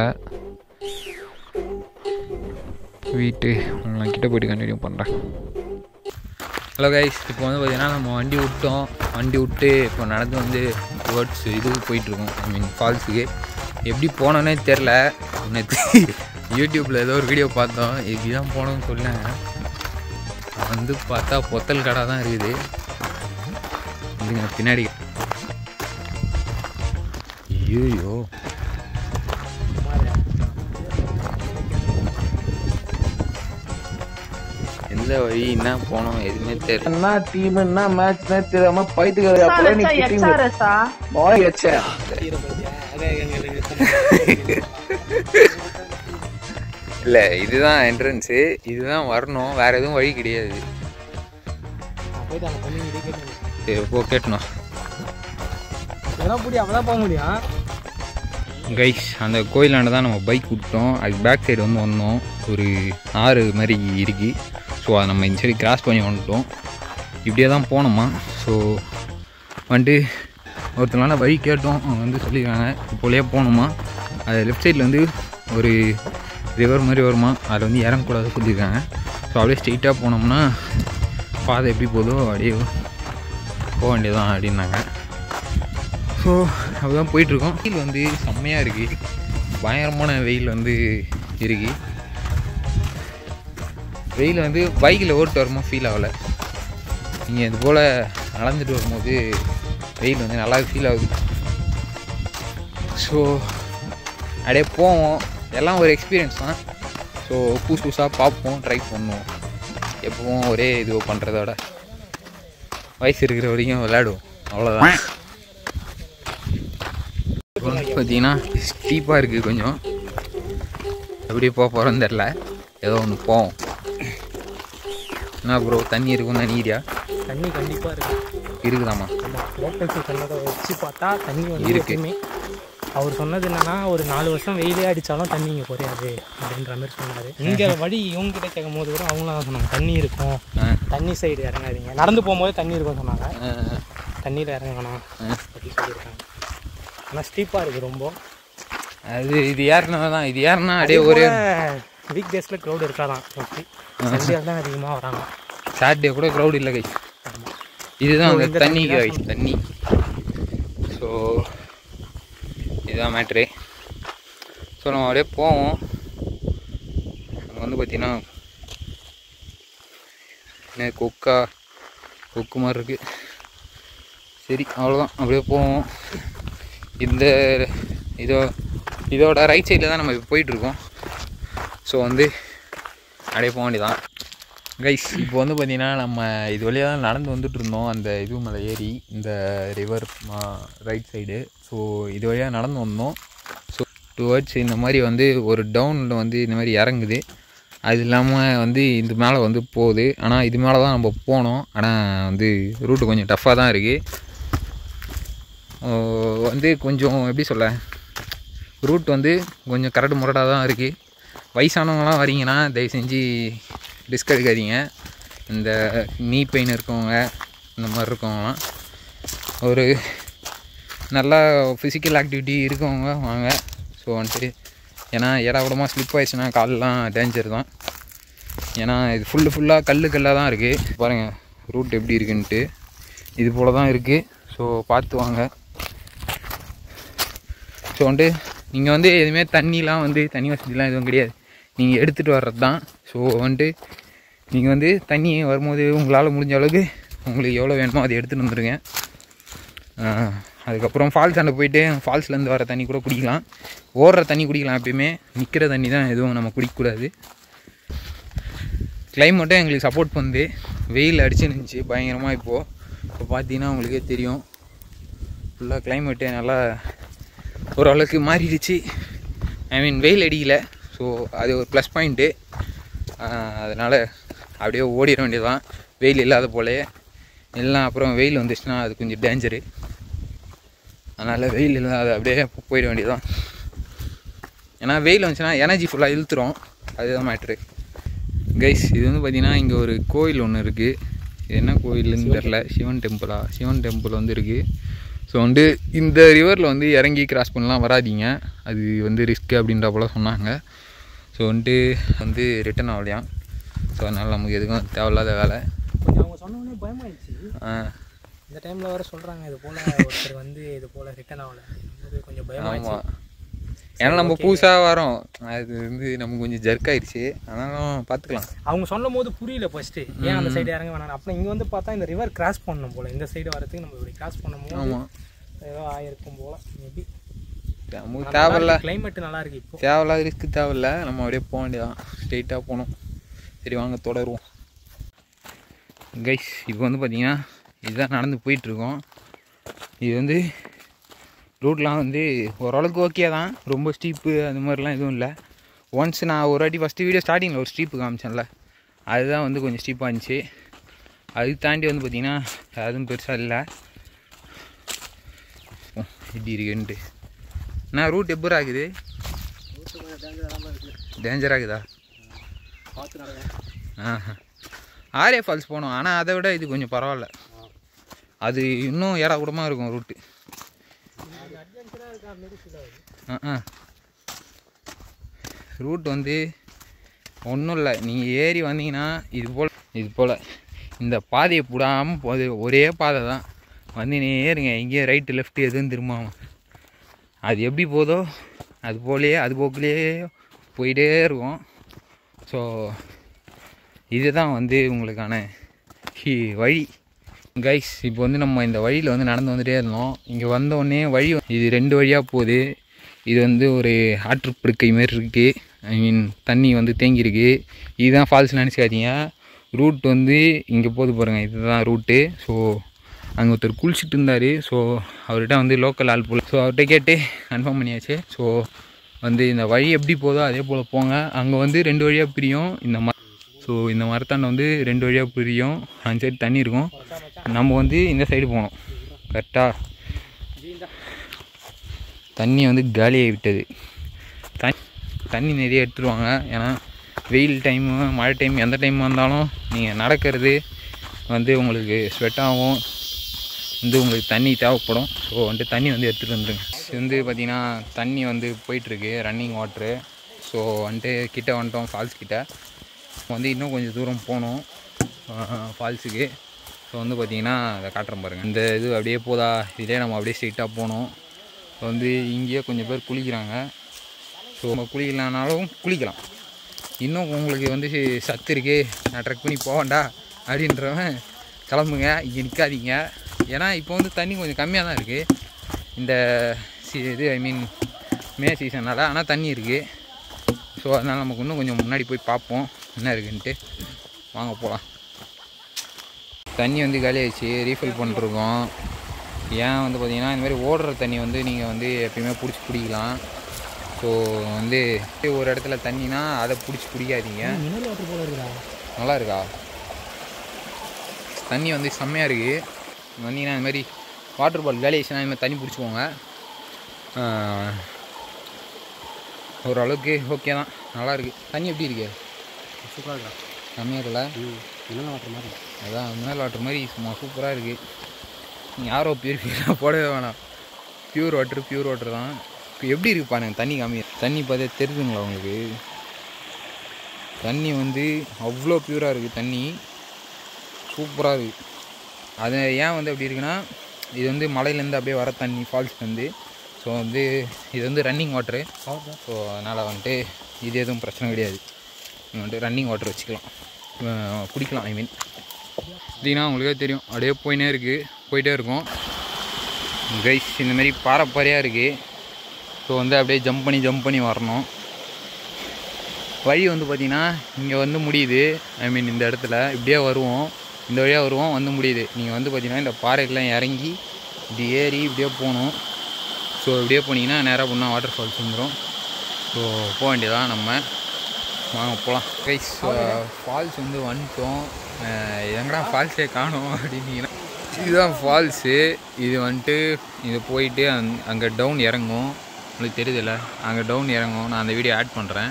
வீட்டு உங்களை கிட்ட போயிட்டு கண்டினியூ பண்ணுறேன் ஹலோ கைஸ் இப்போ வந்து பார்த்தீங்கன்னா நம்ம வண்டி விட்டோம் வண்டி விட்டு இப்போ நடந்து வந்து டுவர்ட்ஸ் இதுக்கு போயிட்டுருக்கோம் ஐ மீன் ஃபால்ஸுக்கு எப்படி போனோன்னே தெரில நேற்று யூடியூப்பில் ஏதோ ஒரு வீடியோ பார்த்தோம் இப்படி தான் போகணும்னு சொன்னாங்க வந்து பார்த்தா பொத்தல் கடை தான் இருக்குது இதுங்க பின்னாடி ஐயோ எந்த வழி என்ன போனோம் எதுவுமே தெரியல என்ன டீம் என்ன மேட்ச்னே தெரியாம பைத்துக்கார அப்பல நீ கிட்டிங் எஸ்ஆர்எஸ்ஆ பாய் எச்சே இல்லை இதுதான் என்ட்ரன்ஸு இதுதான் வரணும் வேற எதுவும் வழி கிடையாது சரி போ கேட்டணும் அப்பதான் போக முடியும் கைஸ் அந்த கோயிலாண்ட தான் நம்ம பைக் விட்டோம் அதுக்கு பேக் சைடு வந்து வந்தோம் ஒரு ஆறு மாதிரி இருக்கு ஸோ அதை நம்ம இந்த சைடு கிராஸ் பண்ணி வந்துட்டோம் இப்படியே தான் போனோமா ஸோ வந்துட்டு ஒருத்தனால வழி கேட்டோம் அவங்க வந்து சொல்லியிருக்காங்க இப்போலையே போகணுமா அது லெஃப்ட் சைடில் வந்து ஒரு ரிவர் மாதிரி வருமா அதில் வந்து இறங்கக்கூடாது சொல்லியிருக்காங்க ஸோ அப்படியே ஸ்ட்ரெயிட்டாக போனோம்னா பாதை எப்படி போதோ அப்படியே போக வேண்டியதான் அப்படின்னாங்க ஸோ அப்படிதான் போயிட்டுருக்கோம் வெயில் வந்து செம்மையாக இருக்குது பயங்கரமான வெயில் வந்து இருக்குது வெயில் வந்து பைக்கில் ஓட்டு வரும்போது ஃபீல் ஆகலை நீங்கள் இது போல் நடந்துட்டு வரும்போது வெயில் வந்து நல்லா ஃபீல் ஆகுது ஸோ அப்படியே போவோம் எல்லாம் ஒரு எக்ஸ்பீரியன்ஸ் தான் ஸோ புதுசு புதுசாக பார்ப்போம் ட்ரை பண்ணுவோம் எப்பவும் ஒரே இது பண்ணுறதோட வயசு இருக்கிற வரைக்கும் விளையாடுவோம் அவ்வளோதான் இப்போ வந்து பார்த்தீங்கன்னா ஸ்டீப்பாக இருக்குது கொஞ்சம் எப்படி போக போகிறோன்னு தெரில ஏதோ ஒன்று போவோம் என்ன ப்ரோ தண்ணி இருக்கும் நினைக்கிறியா தண்ணி கண்டிப்பா இருக்கு இருக்குதாம்மா அந்த லோக்கல்ஸ் சொன்னதை வச்சு பார்த்தா தண்ணி வந்து இருக்கு. எப்பயுமே அவர் சொன்னது என்னன்னா ஒரு நாலு வருஷம் வெயிலே அடிச்சாலும் தண்ணி இங்கே குறையாது அப்படின்ற மாதிரி சொன்னாரு இங்க வழி இவங்க கிட்ட கேட்கும் போது கூட அவங்களும் அதான் சொன்னாங்க தண்ணி இருக்கும் ஆ. தண்ணி சைடு இறங்காதீங்க நடந்து போகும்போது தண்ணி இருக்கும் சொன்னாங்க ஆ, தண்ணியில் இறங்க வேணாம் ஆ. அப்படி சொல்லியிருக்காங்க ஆனால் ஸ்டீப்பாக இருக்குது ரொம்ப அது இது ஏறினா தான் இது ஏறினா அப்படியே ஒரே வீக் டேஸில் க்ரௌட் இருக்காதான் மோஸ்ட்லி சண்டே தான் அதிகமாக வராங்க சாட்டர்டே கூட க்ரௌட் இல்லை கை இதுதான் ஓ, அந்த இந்த தண்ணி தண்ணி கை தான் தண்ணி ஸோ இதுதான் மேட்ரு ஸோ நம்ம அப்படியே போவோம் அங்கே வந்து பார்த்தீங்கன்னா என்ன கொக்கா கொக்கு மாதிரி இருக்குது சரி அவ்வளோதான் அப்படியே போவோம் இந்த இதோ இதோட ரைட் சைடில் தான் நம்ம இப்போ போயிட்டுருக்கோம் ஸோ வந்து அப்படியே போக வேண்டியதான் கைஸ் இப்போ வந்து பார்த்தீங்கன்னா நம்ம இது வழியாக தான் நடந்து வந்துட்டு இருந்தோம் அந்த இது மேலே ஏறி இந்த ரிவர் ரைட் சைடு ஸோ இது வழியாக நடந்து வந்தோம் ஸோ டுவர்ட்ஸ் இந்த மாதிரி வந்து ஒரு டவுனில் வந்து இந்த மாதிரி இறங்குது அது இல்லாமல் வந்து இது மேலே வந்து போகுது ஆனால் இது மேலே தான் நம்ம போனோம் ஆனால் வந்து ரூட்டு கொஞ்சம் டஃப்பாக தான் இருக்குது வந்து கொஞ்சம் எப்படி சொல்ல ரூட் வந்து கொஞ்சம் கரடு முரடாக தான் இருக்குது வயசானவங்களாம் வரீங்கன்னா தயவு செஞ்சு ரிஸ்க் எடுக்காதீங்க இந்த நீ பெயின் இருக்கவங்க இந்த மாதிரி இருக்கவங்களாம் ஒரு நல்லா ஃபிசிக்கல் ஆக்டிவிட்டி இருக்கவங்க வாங்க ஸோ வந்துட்டு ஏன்னா இட கூடமாக ஸ்லிப் ஆயிடுச்சுன்னா கால்லாம் டேஞ்சர் தான் ஏன்னா இது ஃபுல்லு ஃபுல்லாக கல் கல்லாக தான் இருக்குது பாருங்கள் ரூட் எப்படி இருக்குன்ட்டு இது போல் தான் இருக்குது ஸோ பார்த்து வாங்க ஸோ வந்துட்டு நீங்கள் வந்து எதுவுமே தண்ணிலாம் வந்து தண்ணி வசதிலாம் எதுவும் கிடையாது நீங்கள் எடுத்துகிட்டு வர்றது தான் ஸோ வந்துட்டு நீங்கள் வந்து தண்ணி வரும்போது உங்களால் முடிஞ்ச அளவுக்கு உங்களுக்கு எவ்வளோ வேணுமோ அதை எடுத்துகிட்டு வந்துடுங்க ஆஹ், அதுக்கப்புறம் ஃபால்ஸ் அண்டை போயிட்டு ஃபால்ஸ்லேருந்து வர தண்ணி கூட குடிக்கலாம் ஓடுற தண்ணி குடிக்கலாம் எப்பயுமே நிற்கிற தண்ணி தான் எதுவும் நம்ம குடிக்கக்கூடாது கிளைமேட்டும் எங்களுக்கு சப்போர்ட் பண்ணுது வெயில் அடிச்சுருந்துச்சு பயங்கரமாக இப்போது இப்போ பார்த்தீங்கன்னா உங்களுக்கே தெரியும் ஃபுல்லாக கிளைமேட்டு நல்லா ஓரளவுக்கு மாறிடுச்சு ஐ மீன் வெயில் அடிக்கல ஸோ அது ஒரு ப்ளஸ் பாயிண்ட்டு அதனால் அப்படியே ஓடிட வேண்டியதுதான் வெயில் இல்லாத போலே எல்லாம் அப்புறம் வெயில் வந்துச்சுன்னா அது கொஞ்சம் டேஞ்சரு அதனால் வெயில் இல்லாத அப்படியே போயிட வேண்டியதுதான் ஏன்னா வெயில் வந்துச்சுன்னா எனர்ஜி ஃபுல்லாக இழுத்துரும் அதுதான் மேட்ரு கைஸ் இது வந்து பார்த்திங்கன்னா இங்கே ஒரு கோயில் ஒன்று இருக்குது இது என்ன கோயில்னு தெரில சிவன் டெம்பிளா சிவன் டெம்பிள் வந்து இருக்குது ஸோ வந்து இந்த ரிவரில் வந்து இறங்கி கிராஸ் பண்ணலாம் வராதீங்க அது வந்து ரிஸ்க்கு அப்படின்ற போல் சொன்னாங்க ஸோ வந்துட்டு வந்து ரிட்டன் ஆகலையாம் ஸோ அதனால் நமக்கு எதுக்கும் தேவையில்லாத வேலை கொஞ்சம் அவங்க சொன்னோடனே பயமாயிடுச்சு ஆ, இந்த டைமில் வர சொல்கிறாங்க இது போல் ஒருத்தர் வந்து இது போல் ரிட்டன் ஆகல அது கொஞ்சம் பயமாயிடுச்சு ஆமாம் ஏன்னா நம்ம புதுசாக வரோம் அது வந்து நமக்கு கொஞ்சம் ஜர்க் ஆயிடுச்சு ஆனாலும் பார்த்துக்கலாம் அவங்க சொல்லும் போது புரியல ஃபர்ஸ்ட் ஏன் அந்த சைடு இறங்க வேணாம் அப்புறம் இங்கே வந்து பார்த்தா இந்த ரிவர் கிராஸ் பண்ணணும் போல இந்த சைடு வரதுக்கு நம்ம இப்படி கிராஸ் பண்ணும்போது ஆமாம் ஏதோ ஆயிருக்கும் போல மேபி நமக்கு தேவையில்ல கிளைமேட் நல்லா இருக்கு இப்போ தேவையில்லாத ரிஸ்க் தேவையில்ல நம்ம அப்படியே போக வேண்டியதான் ஸ்ட்ரெயிட்டாக போகணும் சரி வாங்க தொடருவோம் கைஸ் இப்போ வந்து பார்த்தீங்கன்னா இதுதான் நடந்து போயிட்டுருக்கோம் இது வந்து ரூட்லாம் வந்து ஓரளவுக்கு ஓகே தான் ரொம்ப ஸ்டீப்பு அந்த மாதிரிலாம் எதுவும் இல்லை ஒன்ஸ் நான் ஒரு வாட்டி ஃபஸ்ட்டு வீடியோ ஸ்டார்டிங்கில் ஒரு ஸ்டீப்பு காமிச்சேன்ல அதுதான் வந்து கொஞ்சம் ஸ்டீப்பாக இருந்துச்சு அது தாண்டி வந்து பார்த்திங்கன்னா அதுவும் பெருசாக இல்லை ஓ, எப்படி இருக்குன்ட்டு நான் ரூட் எப்படி ஆகுது டேஞ்சர் ஆகுதா ஆஹா ஆரே ஃபால்ஸ் போனோம் ஆனால் அதை விட இது கொஞ்சம் பரவாயில்ல அது இன்னும் ஏறாக்கூடமாக இருக்கும் ரூட்டு ஆ ரூட் வந்து ஒன்றும் இல்லை நீங்கள் ஏறி வந்தீங்கன்னா இது போல் இது போல் இந்த பாதையை புடாமல் போகுது ஒரே பாதை தான் வந்து நீ ஏறுங்க எங்கேயும் ரைட்டு லெஃப்ட் எதுவும் திரும்பாமல் அது எப்படி போதோ அது போலேயே அது போக்குலேயே போயிட்டே இருக்கும் ஸோ இதுதான் வந்து உங்களுக்கான ஹி- வழி கைஸ் இப்போ வந்து நம்ம இந்த வழியில் வந்து நடந்து வந்துட்டே இருந்தோம் இங்கே வந்த உடனே வழி இது ரெண்டு வழியாக போகுது இது வந்து ஒரு ஆற்றுப்படுக்கை மாரி இருக்குது ஐ மீன் தண்ணி வந்து தேங்கியிருக்கு இதுதான் ஃபால்ஸ் நினச்சிக்காதீங்க ரூட் வந்து இங்கே போகுது பாருங்கள் இதுதான் ரூட்டு ஸோ அங்கே ஒருத்தர் குளிச்சுட்டு இருந்தார் ஸோ அவர்கிட்ட வந்து லோக்கல் ஆள் போல் ஸோ அவர்கிட்ட கேட்டு கன்ஃபார்ம் பண்ணியாச்சு ஸோ வந்து இந்த வழி எப்படி போதோ அதே போல் போங்க அங்கே வந்து ரெண்டு வழியாக பிரியும் இந்த ம ஸோ இந்த மரத்தாண்ட வந்து ரெண்டு வழியாக பிரியும் அந்த சைடு தண்ணி இருக்கும் நம்ம வந்து இந்த சைடு போகணும் கரெக்டாக தண்ணி வந்து காலியாகி விட்டது தண்ணி தண்ணி நிறைய எடுத்துருவாங்க ஏன்னா வெயில் டைமு மழை டைம் எந்த டைம் வந்தாலும் நீங்கள் நடக்கிறது வந்து உங்களுக்கு ஸ்வெட் ஆகும் வந்து உங்களுக்கு தண்ணி தேவைப்படும் ஸோ வந்துட்டு தண்ணி வந்து எடுத்துகிட்டு வந்துருங்க இது வந்து பார்த்திங்கன்னா தண்ணி வந்து போயிட்டுருக்கு ரன்னிங் வாட்ரு ஸோ வந்துட்டு கிட்ட வந்துட்டோம் ஃபால்ஸ் கிட்ட வந்து இன்னும் கொஞ்சம் தூரம் போகணும் ஃபால்ஸுக்கு ஸோ வந்து பார்த்திங்கன்னா அதை காட்டுறேன் பாருங்கள் இந்த இது அப்படியே போதா இதே நம்ம அப்படியே ஸ்ட்ரெயிட்டாக போனோம் ஸோ வந்து இங்கேயே கொஞ்சம் பேர் குளிக்கிறாங்க ஸோ நம்ம குளிக்கலனாலும் குளிக்கலாம் இன்னும் உங்களுக்கு வந்து சத்து இருக்கு நான் ட்ரெக் பண்ணி போவேன்டா அப்படின்றவன் கிளம்புங்க இங்கே நிற்காதீங்க ஏன்னா இப்போ வந்து தண்ணி கொஞ்சம் கம்மியாக தான் இருக்குது இந்த சி இது ஐ மீன் மே சீசனால் ஆனால் தண்ணி இருக்குது ஸோ அதனால் நமக்கு இன்னும் கொஞ்சம் முன்னாடி போய் பார்ப்போம் என்ன இருக்குன்ட்டு வாங்க போகலாம் தண்ணி வந்து காலி ஆயிடுச்சு ரீஃபில் பண்ணிருக்கோம் ஏன் வந்து பார்த்தீங்கன்னா இந்த மாதிரி ஓடுற தண்ணி வந்து நீங்கள் வந்து எப்பயுமே பிடிச்சி குடிக்கலாம் ஸோ வந்து ஒரு இடத்துல தண்ணினா அதை பிடிச்சி குடிக்காதீங்க மினரல் வாட்டர் போல இருக்குடா நல்லா இருக்கா தண்ணி வந்து செம்மையாக இருக்குது வந்தீங்கன்னா இந்த மாதிரி வாட்டர் பாட்டில் வேலையேஷனாக இந்த மாதிரி தண்ணி பிடிச்சிக்கோங்க ஆஹ், ஓரளவுக்கு ஓகே தான் நல்லா இருக்கு தண்ணி எப்படி இருக்கு சூப்பராக இருக்கா செம்மையாக இருக்குல்ல மினரல் வாட்டர் மாதிரி அதான் மினரல் வாட்டர் மாதிரி சும்மா சூப்பராக இருக்குது நீங்கள் யாரோ பியூரிஃபைலாம் போடவே வேணாம் பியூர் வாட்டர் பியூர் வாட்டர் தான் இப்போ எப்படி இருக்கு பாருங்க தண்ணி கம்மி தண்ணி பார்த்தே தெரியுதுங்களா உங்களுக்கு தண்ணி வந்து அவ்வளோ பியூராக இருக்குது தண்ணி சூப்பராக இருக்குது அது ஏன் வந்து அப்படி இருக்குன்னா இது வந்து மலையிலேருந்து அப்படியே வர தண்ணி ஃபால்ஸ்லேருந்து ஸோ வந்து இது வந்து ரன்னிங் வாட்ரு ஸோ அதனால் வந்துட்டு இது எதுவும் பிரச்சனை கிடையாது நீங்கள் வந்துட்டு ரன்னிங் வாட்டர் வச்சுக்கலாம் அஹ் குடிக்கலாம் ஐ மீன் பார்த்தீங்கன்னா உங்களுக்கே தெரியும் அப்படியே போயினே இருக்குது போயிட்டே இருக்கும் கைஸ் இந்த மாதிரி பாறை பாறையாக இருக்குது ஸோ வந்து அப்படியே ஜம்ப் பண்ணி ஜம்ப் பண்ணி வரணும் வழி வந்து பார்த்திங்கன்னா இங்கே வந்து முடியுது ஐ மீன் இந்த இடத்துல இப்படியே வருவோம் இந்த வழியாக வருவோம் வந்து முடியுது நீங்கள் வந்து பார்த்தீங்கன்னா இந்த பாறைக்கெல்லாம் இறங்கி இப்படி ஏறி இப்படியே போகணும் ஸோ இப்படியே போனீங்கன்னா நேராக போனால் வாட்டர் ஃபால்ஸ் வந்துடும் ஸோ போக வேண்டியதான் நம்ம வாங்க போகலாம் கைஸ் ஃபால்ஸ் வந்து வந்துட்டோம் அஹ் எங்கடா ஃபால்ஸே காணோம் அப்படின்னீங்கன்னா இதுதான் ஃபால்ஸு இது வந்துட்டு இது போயிட்டு அங் அங்கே டவுன் இறங்கும் உங்களுக்கு தெரியுதுல்ல அங்கே டவுன் இறங்கும் நான் அந்த வீடியோ ஆட் பண்ணுறேன்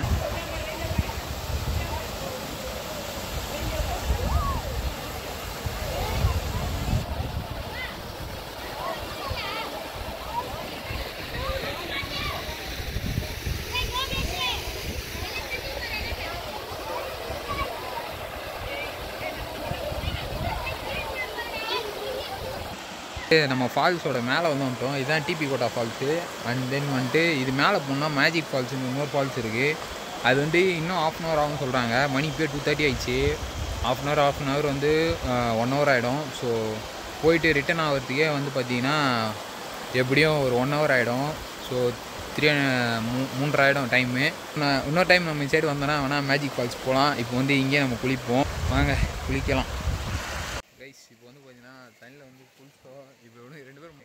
நம்ம ஃபால்ஸோட மேலே வந்து வந்துட்டோம் இதுதான் டிபி கோட்டா ஃபால்ஸு அண்ட் தென் வந்துட்டு இது மேலே போனால் மேஜிக் ஃபால்ஸ்னு இன்னொரு ஃபால்ஸ் இருக்குது அது வந்து இன்னும் ஆஃப் அன் ஹவர் ஆகும்னு சொல்கிறாங்க மணி இப்போ டூ தேர்ட்டி ஆயிடுச்சு half an hour half an hour வந்து ஒன் ஹவர் ஆகிடும் ஸோ போயிட்டு ரிட்டர்ன் ஆகிறதுக்கே வந்து பார்த்தீங்கன்னா எப்படியும் ஒரு ஒன் ஹவர் ஆகிடும் ஸோ த்ரீ மூ மூன்றரை ஆகிடும் டைமு இன்னொரு டைம் நம்ம சைடு வந்தோன்னா வேணால் மேஜிக் ஃபால்ஸ் போகலாம் இப்போ வந்து இங்கேயே நம்ம குளிப்போம் வாங்க குளிக்கலாம் கைஸ் இப்போ வந்து பார்த்தீங்கன்னா தண்ணியில் வந்து குளிச்சோம் இப்போ ஒன்று ரெண்டு பேரும்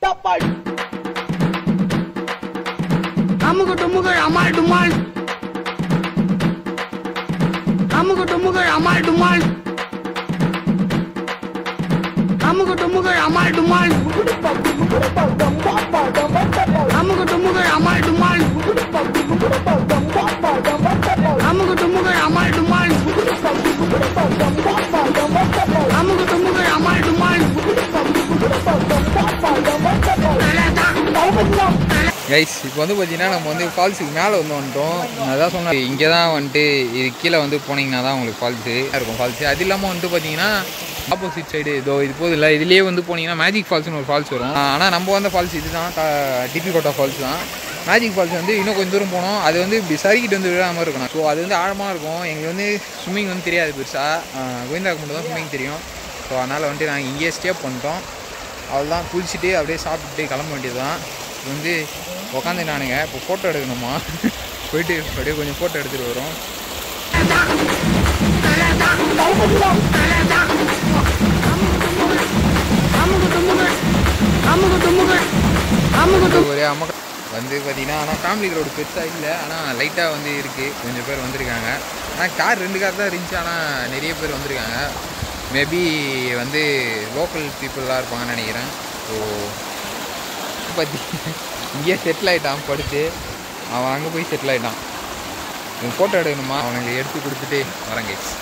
அமுகு டுமுகு அமால் டுமால் அமுகு டுமுகு அமால் டுமால் அமுகு டுமுகு அமால் டுமால் அமுகு டுமுகு அமால் டுமால் அமுகு டுமுகு அமால் டுமால் அமுகு டுமுகு அமால் டுமால் கைஸ் இப்போ வந்து பார்த்தீங்கன்னா நம்ம வந்து ஃபால்ஸுக்கு மேலே வந்து வந்துட்டோம் நான் அதான் சொன்னேன் இங்கே தான் வந்துட்டு இது கீழே வந்து போனீங்கன்னா தான் உங்களுக்கு ஃபால்ஸு இருக்கும் ஃபால்ஸு அது இல்லாமல் வந்துட்டு பார்த்தீங்கன்னா ஆப்போசிட் சைடு இதோ இது போதும் இல்லை இதுலேயே வந்து போனீங்கன்னா மேஜிக் ஃபால்ஸ்னு ஒரு ஃபால்ஸ் வரும் ஆனால் நம்ம வந்த ஃபால்ஸ் இது தான் டிபி கோட்டா ஃபால்ஸ் தான் மேஜிக் ஃபால்ஸ் வந்து இன்னும் கொஞ்சம் தூரம் போனோம் அது வந்து இப்படி சறுக்கிட்டு வந்து விழாம மாதிரி இருக்கணும் ஸோ அது வந்து ஆழமாக இருக்கும் எங்களுக்கு வந்து ஸ்விம்மிங் வந்து தெரியாது பெருசாக கோவிந்தாக்கு மட்டும் தான் ஸ்விம்மிங் தெரியும் ஸோ அதனால் வந்துட்டு நாங்கள் இங்கேயே ஸ்டே பண்ணிட்டோம் அவ்வளோதான் குளிச்சுட்டு அப்படியே சாப்பிட்டுட்டு கிளம்ப வேண்டியது தான் இது வந்து உக்காந்து நானுங்க இப்போ ஃபோட்டோ எடுக்கணுமா போயிட்டு அப்படியே கொஞ்சம் ஃபோட்டோ எடுத்துகிட்டு வரோம் அமுகு டுமுகு அமுகு டுமுகு அமுகு ஒரே அம்மா வந்து பார்த்தீங்கன்னா ஆனால் ஃபேமிலி ரோடு பெருசாக இல்லை ஆனால் லைட்டாக வந்து இருக்குது கொஞ்சம் பேர் வந்திருக்காங்க ஆனால் கார் ரெண்டு கார் தான் இருந்துச்சு ஆனால் நிறைய பேர் வந்திருக்காங்க மேபி வந்து லோக்கல் பீப்புளாக இருப்பாங்கன்னு நினைக்கிறேன் ஸோ பற்றி இங்கேயே செட்டில் ஆகிட்டான் படுத்து அவன் அங்கே போய் செட்டில் ஆகிட்டான் இவன் ஃபோட்டோ எடுக்கணுமா அவனுக்கு எடுத்து கொடுத்துட்டு வரேன் கைஸ்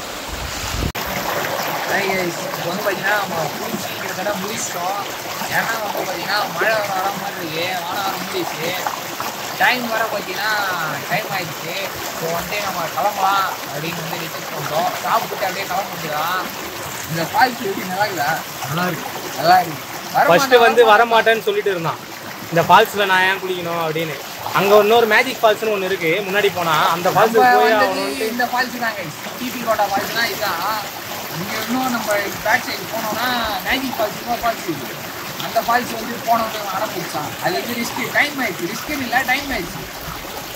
இப்போ வந்து பார்த்தீங்கன்னா நம்ம கிட்டத்தட்ட முடிச்சிட்டோம் ஏன்னா வந்து பார்த்தீங்கன்னா மழை வர வர மாதிரி இருக்கு வானம் வர முடிச்சு டைம் வர பார்த்தீங்கன்னா டைம் ஆயிடுச்சு ஸோ வந்துட்டு நம்ம கிளம்பலாம் அப்படின்னு வந்து டிசைட் பண்ணிட்டோம் சாப்பிட்டு அப்படியே கிளம்ப முடியலாம் இந்த ஃபால்ஸ் எப்படி நல்லா இருக்குதா நல்லா இருக்கு நல்லா இருக்கு ஃபர்ஸ்ட் வந்து வர மாட்டேன்னு சொல்லிட்டு இருந்தான் இந்த ஃபால்ஸ்ல நான் ஏன் குளிக்கணும் அப்படின்னு அங்க இன்னொரு மேஜிக் ஃபால்ஸ்னு ஒன்று இருக்கு முன்னாடி போனா அந்த ஃபால்ஸ் நம்ம போய் வந்தது அவனு இந்த ஃபால்ஸ் தாங்க டிபி கோட்டா ஃபால்ஸ் தான் இதுதான் இங்கே இன்னும் நம்ம பேக் சைடு போனோம்னா மேஜிக் ஃபால்ஸ் இன்னொரு ஃபால்ஸ் இருக்கு அந்த ஃபால்ஸ் வந்து போனவங்க ஆரம்பிச்சான் அது வந்து ரிஸ்க் டைம் ஆயிடுச்சு ரிஸ்க் இல்லை டைம் ஆயிடுச்சு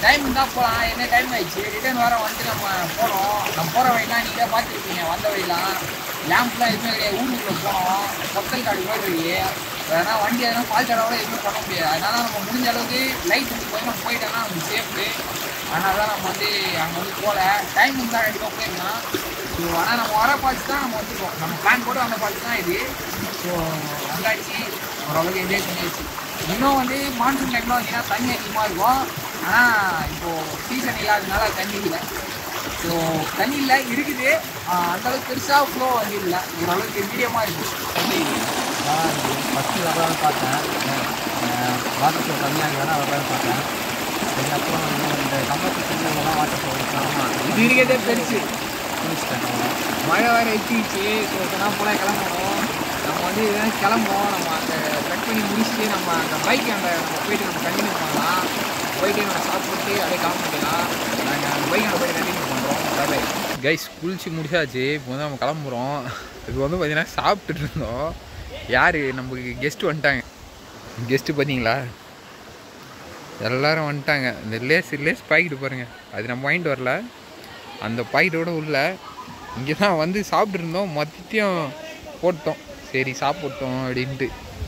டைம் தான் போகலாம் என்ன டைம் ஆயிடுச்சு ரிட்டர்ன் வர வந்துட்டு நம்ம போனோம் நம்ம போகிற வழிலாம் நீங்களே பார்த்துருப்பீங்க வந்த வழிலாம் லேம்ப்லாம் எதுவுமே கிடையாது ஊருக்குள்ளே போனோம் பொத்தல் காடு மாதிரி இருக்கு அதனால் வண்டி எதனா ஃபால்ட் ஆடாமல் எதுவுமே பண்ண முடியாது அதனால நம்ம முடிஞ்ச அளவுக்கு லைட் வந்து போய் நம்ம போயிட்டோம்னா நமக்கு சேஃப்டு அதனால தான் நம்ம வந்து அங்கே வந்து போகல டைம் இருந்தால் கண்டிப்பாக போயிருக்கலாம் ஸோ ஆனால் நம்ம வர பார்த்து தான் நம்ம வந்துருக்கோம் நம்ம பிளான் போட்டு வந்த பார்த்து தான் இது ஸோ வந்தாச்சு ஓரளவுக்கு என்ஜாய் பண்ணியாச்சு இன்னும் வந்து மான்சூன் டைமில் வந்தீங்கன்னா தண்ணி அதிகமாக இருக்கும் ஆனால் இப்போது சீசன் இல்லாததுனால தண்ணி இல்லை ஸோ தண்ணி இல்லை இருக்குது ஆஹ் அந்த அளவுக்கு பெருசாக ஃப்ளோ வந்து இல்லை ஓரளவுக்கு மீடியமாக இருக்குது ஃபஸ்ட்டு வரலான்னு பார்த்தேன் வாட்டர் ஃப்ளோ கம்மியாக இருக்கா வரலான்னு பார்த்தேன் அதுக்கப்புறம் இந்த கம்பத்து செஞ்சவங்களாம் வாட்டர் ஃப்ளோ இருக்காமல் இது இருக்கிறதே பெருசு குளிச்சிட்டேன் மழை வேறு எத்திச்சு ஸோ இதெல்லாம் போல கிளம்பணும் நம்ம வந்து இதெல்லாம் கிளம்போம் நம்ம அங்கே கட் பண்ணி முடிச்சுட்டு நம்ம அந்த பைக் அங்கே நம்ம போயிட்டு நம்ம கண்டினியூ பண்ணலாம் போயிட்டு நம்ம சாப்பிட்டு அப்படியே கிளம்ப முடியலாம் நாங்கள் அந்த பைக் அங்கே போயிட்டு கண்டினியூ பண்ணுறோம் பை கைஸ் குளிச்சு முடிச்சாச்சு இப்போ வந்து நம்ம கிளம்புறோம் இப்போ வந்து பார்த்தீங்கன்னா சாப்பிட்டுட்டு இருந்தோம் யார் நமக்கு கெஸ்ட் வந்துட்டாங்க கெஸ்ட்டு பார்த்தீங்களா எல்லாரும் வந்துட்டாங்க இந்த லேஸ் லேஸ் பாக்கெட்டு பாருங்கள் அது நம்ம வாங்கிட்டு வரல அந்த பாக்கெட்டோட உள்ள இங்கே தான் வந்து சாப்பிட்டு இருந்தோம் மொத்தத்தையும் போட்டோம் சரி சாப்பிட்டோம் அப்படின்ட்டு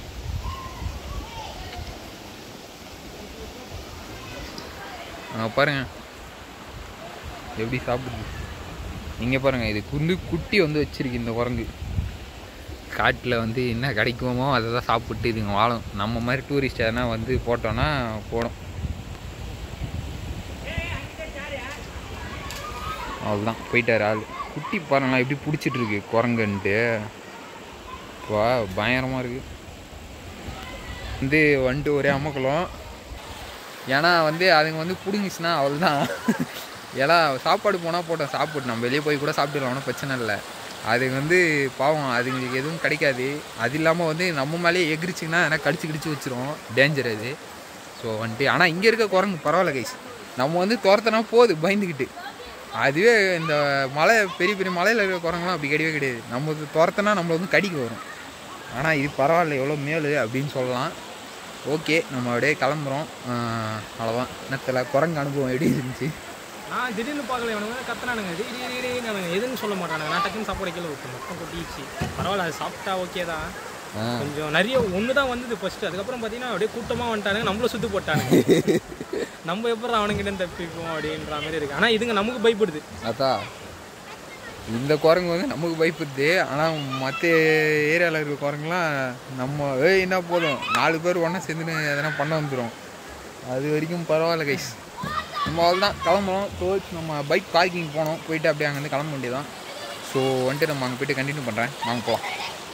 அங்க பாருங்க எப்படி சாப்பிடுது இங்கே பாருங்கள் இது குண்டு குட்டி வந்து வச்சிருக்கு இந்த குரங்கு காட்டில் வந்து என்ன கிடைக்குமோ அதை தான் சாப்பிட்டு இதுங்க வாழும் நம்ம மாதிரி டூரிஸ்ட் எதனா வந்து போட்டோன்னா போடும் அவ்வளோதான் போயிட்டார் ஆள் குட்டி பாருங்களா எப்படி பிடிச்சிட்டு இருக்கு குரங்குன்ட்டு வா பயங்கரமாக இருக்குது வந்து வந்துட்டு ஒரே அமக்கலம் ஏன்னா வந்து அதுங்க வந்து பிடுங்கிச்சுன்னா அவ்வளோதான் ஏன்னா சாப்பாடு போனால் போட்டோம் சாப்பிட்டு நம்ம வெளியே போய் கூட சாப்பிட்டுக்கலாம் ஒன்றும் பிரச்சனை இல்லை அது வந்து பாவம் அதுங்களுக்கு எதுவும் கிடைக்காது அது இல்லாமல் வந்து நம்ம மேலேயே எகிரிச்சிங்கன்னா எதனா கடிச்சு கிடிச்சு வச்சிரும் டேஞ்சர் அது ஸோ வந்துட்டு ஆனால் இங்கே இருக்க குரங்கு பரவாயில்ல கைஸ் நம்ம வந்து துரத்தனா போகுது பயந்துக்கிட்டு அதுவே இந்த மலை பெரிய பெரிய மலையில் இருக்கிற குரங்குலாம் அப்படி கிடையவே கிடையாது நம்ம துரத்தனா நம்மளை வந்து கடிக்க வரும் ஆனால் இது பரவாயில்ல எவ்வளோ மேலு அப்படின்னு சொல்லலாம் ஓகே நம்ம அப்படியே கிளம்புறோம் ஆஹ் அவ்வளோதான் என்னத்தில் குரங்கு அனுபவம் எப்படி இருந்துச்சு நான் திடீர்னு பார்க்கல இவனுங்க கத்துனானுங்க திடீர் திடீர்னு நானுங்க எதுன்னு சொல்ல மாட்டானுங்க நான் டக்குன்னு சாப்பாடு கீழே விட்டு மொத்தம் கொட்டிடுச்சு பரவாயில்ல அது சாப்பிட்டா ஓகே தான் கொஞ்சம் நிறைய ஒன்று தான் வந்தது ஃபர்ஸ்ட் அதுக்கப்புறம் பார்த்தீங்கன்னா அப்படியே கூட்டமாக வந்துட்டானுங்க நம்மள சுத்து போட்டானுங்க நம்ம எப்படி அவனுங்கிட்ட தப்பிப்போம் அப்படின்ற மாதிரி இருக்கு ஆனால் இதுங்க நமக்கு பயப்படுது அதான் இந்த குரங்கு வந்து நமக்கு பயப்படுது ஆனால் மற்ற ஏரியாவில் இருக்கிற குரங்குலாம் நம்ம ஏய் என்ன போதும் நாலு பேர் ஒன்றா சேர்ந்துன்னு எதனா பண்ண வந்துடும் அது வரைக்கும் பரவாயில்ல கைஸ் நம்ம அவ்வளோதான் கிளம்புறோம் டோர்ச் நம்ம பைக் பார்க்கிங் போனோம் போயிட்டு அப்படியே அங்கேருந்து கிளம்ப வேண்டியதான் ஸோ வந்துட்டு நம்ம அங்கே போயிட்டு கண்டினியூ பண்ணுறேன் வாங்க போகலாம்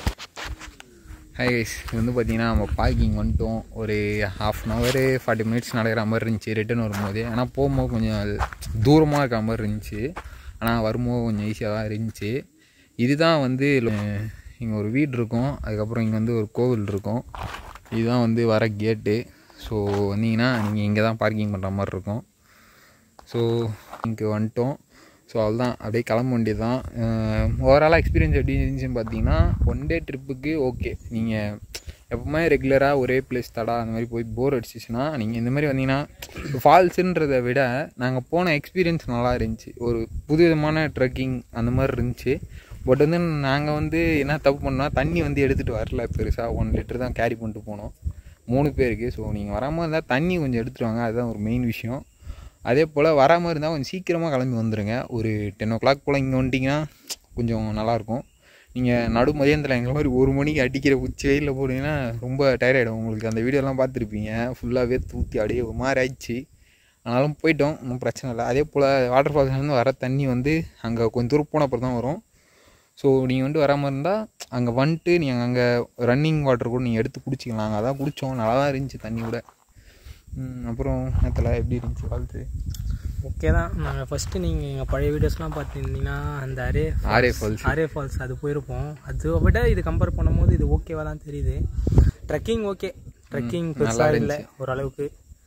ஹை கைஸ் இது வந்து பார்த்தீங்கன்னா நம்ம பார்க்கிங் வந்துட்டோம் ஒரு half an hour forty minutes நடக்கிற மாதிரி இருந்துச்சு ரிட்டர்ன் வரும்போது ஆனால் போகும்போது கொஞ்சம் தூரமாக இருக்கிற மாதிரி இருந்துச்சு ஆனால் வரும்போது கொஞ்சம் ஈஸியாக தான் இருந்துச்சு இதுதான் வந்து இங்கே ஒரு வீடு இருக்கும் அதுக்கப்புறம் இங்கே வந்து ஒரு கோவில் இருக்கும் இதுதான் வந்து வர கேட்டு ஸோ வந்தீங்கன்னா நீங்கள் இங்கே தான் பார்க்கிங் பண்ணுற மாதிரி இருக்கும் ஸோ இங்கே வந்துட்டோம் ஸோ அவ்வளோதான் அப்படியே கிளம்ப வேண்டியது தான் ஓவராலாக எக்ஸ்பீரியன்ஸ் எப்படி இருந்துச்சுன்னு பார்த்தீங்கன்னா ஒன் டே ட்ரிப்புக்கு ஓகே நீங்கள் எப்பவுமே ரெகுலராக ஒரே பிளேஸ் தடா அந்த மாதிரி போய் போர் அடிச்சிச்சுன்னா நீங்கள் இந்த மாதிரி வந்தீங்கன்னா ஃபால்ஸுன்றதை விட நாங்கள் போன எக்ஸ்பீரியன்ஸ் நல்லா இருந்துச்சு ஒரு புது விதமான ட்ரெக்கிங் அந்த மாதிரி இருந்துச்சு பட் வந்து நாங்கள் வந்து என்ன தப்பு பண்ணோம்னா தண்ணி வந்து எடுத்துகிட்டு வரல பெருசாக ஒன் லிட்டர் தான் கேரி பண்ணிட்டு போனோம் மூணு பேருக்கு ஸோ நீங்கள் வராமல் இருந்தால் தண்ணி கொஞ்சம் எடுத்துகிட்டு வாங்க அதுதான் ஒரு மெயின் விஷயம் அதே போல் வராமல் இருந்தால் கொஞ்சம் சீக்கிரமாக கிளம்பி வந்துடுங்க ஒரு டென் ஓ கிளாக் போல் இங்கே வந்துட்டிங்கன்னா கொஞ்சம் நல்லாயிருக்கும் நீங்கள் நடு மதியானத்தில் எங்களை மாதிரி ஒரு மணிக்கு அடிக்கிற உச்சி வெயிலில் போனீங்கன்னா ரொம்ப டயர்டாயிடும் உங்களுக்கு அந்த வீடியோலாம் பார்த்துருப்பீங்க ஃபுல்லாகவே தூக்கி அப்படியே ஒரு மாதிரி ஆயிடுச்சு ஆனாலும் போயிட்டோம் ஒன்றும் பிரச்சனை இல்லை அதே போல் வாட்டர் ஃபால்ஸ்லேருந்து வர தண்ணி வந்து அங்கே கொஞ்சம் தூரம் போன அப்புறம் தான் வரும் ஸோ நீங்கள் வந்துட்டு வராமல் இருந்தால் அங்கே வந்துட்டு நீங்கள் அங்கே ரன்னிங் வாட்டர் கூட நீங்கள் எடுத்து குடிச்சிக்கலாம் நாங்கள் அதான் குடித்தோம் நல்லா தான் இருந்துச்சு தண்ணி கூட ம், அப்புறம் நேரத்தில் எப்படி இருந்துச்சு வாழ்த்து ஓகே தான் நாங்கள் ஃபஸ்ட்டு நீங்கள் எங்கள் பழைய வீடியோஸ்லாம் பார்த்துருந்தீங்கன்னா அந்த அரே ஆரே ஃபால்ஸ் ஆரே ஃபால்ஸ் அது போயிருப்போம் அது விட இது கம்பேர் பண்ணும்போது இது ஓகேவா தான் தெரியுது ட்ரெக்கிங் ஓகே ட்ரெக்கிங் நல்லா பெருசாக இல்லை ஓரளவுக்கு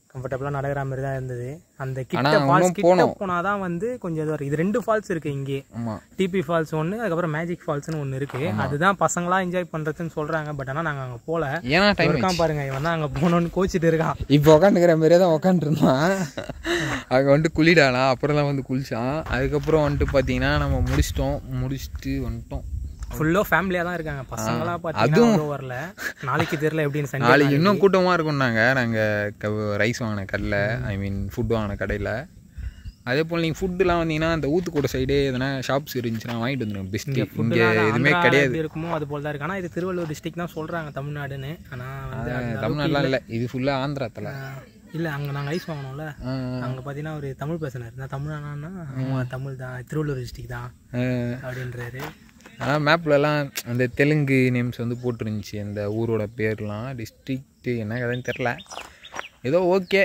கம்ஃபர்டபுளாக நடக்கிற மாதிரி தான் இருந்தது அந்த ஆனா கிட்ட ஃபால்ஸ் இன்னும் கிட்ட போனோம். போனால் தான் வந்து கொஞ்சம் இதுவாக இருக்குது இது ரெண்டு ஃபால்ஸ் இருக்குது இங்கே ஆமா டிபி ஃபால்ஸ் ஒன்று அதுக்கப்புறம் மேஜிக் ஃபால்ஸ்னு ஒன்று இருக்குது அதுதான் பசங்களாம் என்ஜாய் பண்ணுறதுன்னு சொல்கிறாங்க பட் ஆனால் நாங்கள் அங்கே போகல ஏன்னா டைம் இருக்கான் பாருங்க இவன் தான் அங்கே போகணுன்னு கோச்சிட்டு இருக்கான் இப்போ உக்காந்துக்கிற மாதிரியே தான் உக்காந்துருந்தான் அங்கே வந்துட்டு குளிடானா அப்புறம் தான் வந்து குளிச்சான் அதுக்கப்புறம் வந்துட்டு பார்த்தீங்கன்னா நம்ம முடிச்சிட்டோம் முடிச்சுட்டு வந்துட்டோம் ஃபுல்லாக ஃபேமிலியாக தான் இருக்காங்க பசங்களாம் பார்த்தீங்கன்னா அவ்வளோ வரல நாளைக்கு தெரியல எப்படின்னு சண்டே நாளைக்கு இன்னும் கூட்டமாக இருக்கும்னாங்க நாங்கள் ரைஸ் வாங்கின கடையில் ஐ மீன் ஃபுட் வாங்கின கடையில் அதே போல் நீங்கள் ஃபுட்டுலாம் வந்தீங்கன்னா அந்த ஊத்துக்கோட்டை சைடே எதனா ஷாப்ஸ் இருந்துச்சுன்னா வாங்கிட்டு வந்துடும் பெஸ்ட்டு இங்கே எதுவுமே கிடையாது எப்படி இருக்குமோ அது போல தான் இருக்கு ஆனால் இது திருவள்ளூர் டிஸ்ட்ரிக்ட் தான் சொல்கிறாங்க தமிழ்நாடுன்னு ஆனால் வந்து அந்த அளவுக்கு தமிழ்நாடுலாம் இல்லை இது ஃபுல்லாக ஆந்திராத்தில் ஆஹ் இல்ல அங்க நாங்க ஐஸ் வாங்கினோம்ல அங்க பாத்தீங்கன்னா ஒரு தமிழ் பேசினார் நான் தமிழ்னா ஆமா தமிழ் தான் திருவள்ளூர் டிஸ்ட்ரிக்ட் தான் அப்படின்றாரு ஆனால் மேப்லலாம் அந்த தெலுங்கு நேம்ஸ் வந்து போட்டுருந்துச்சு அந்த ஊரோட பேர்லாம் டிஸ்ட்ரிக்ட்டு என்ன கதைன்னு தெரில ஏதோ ஓகே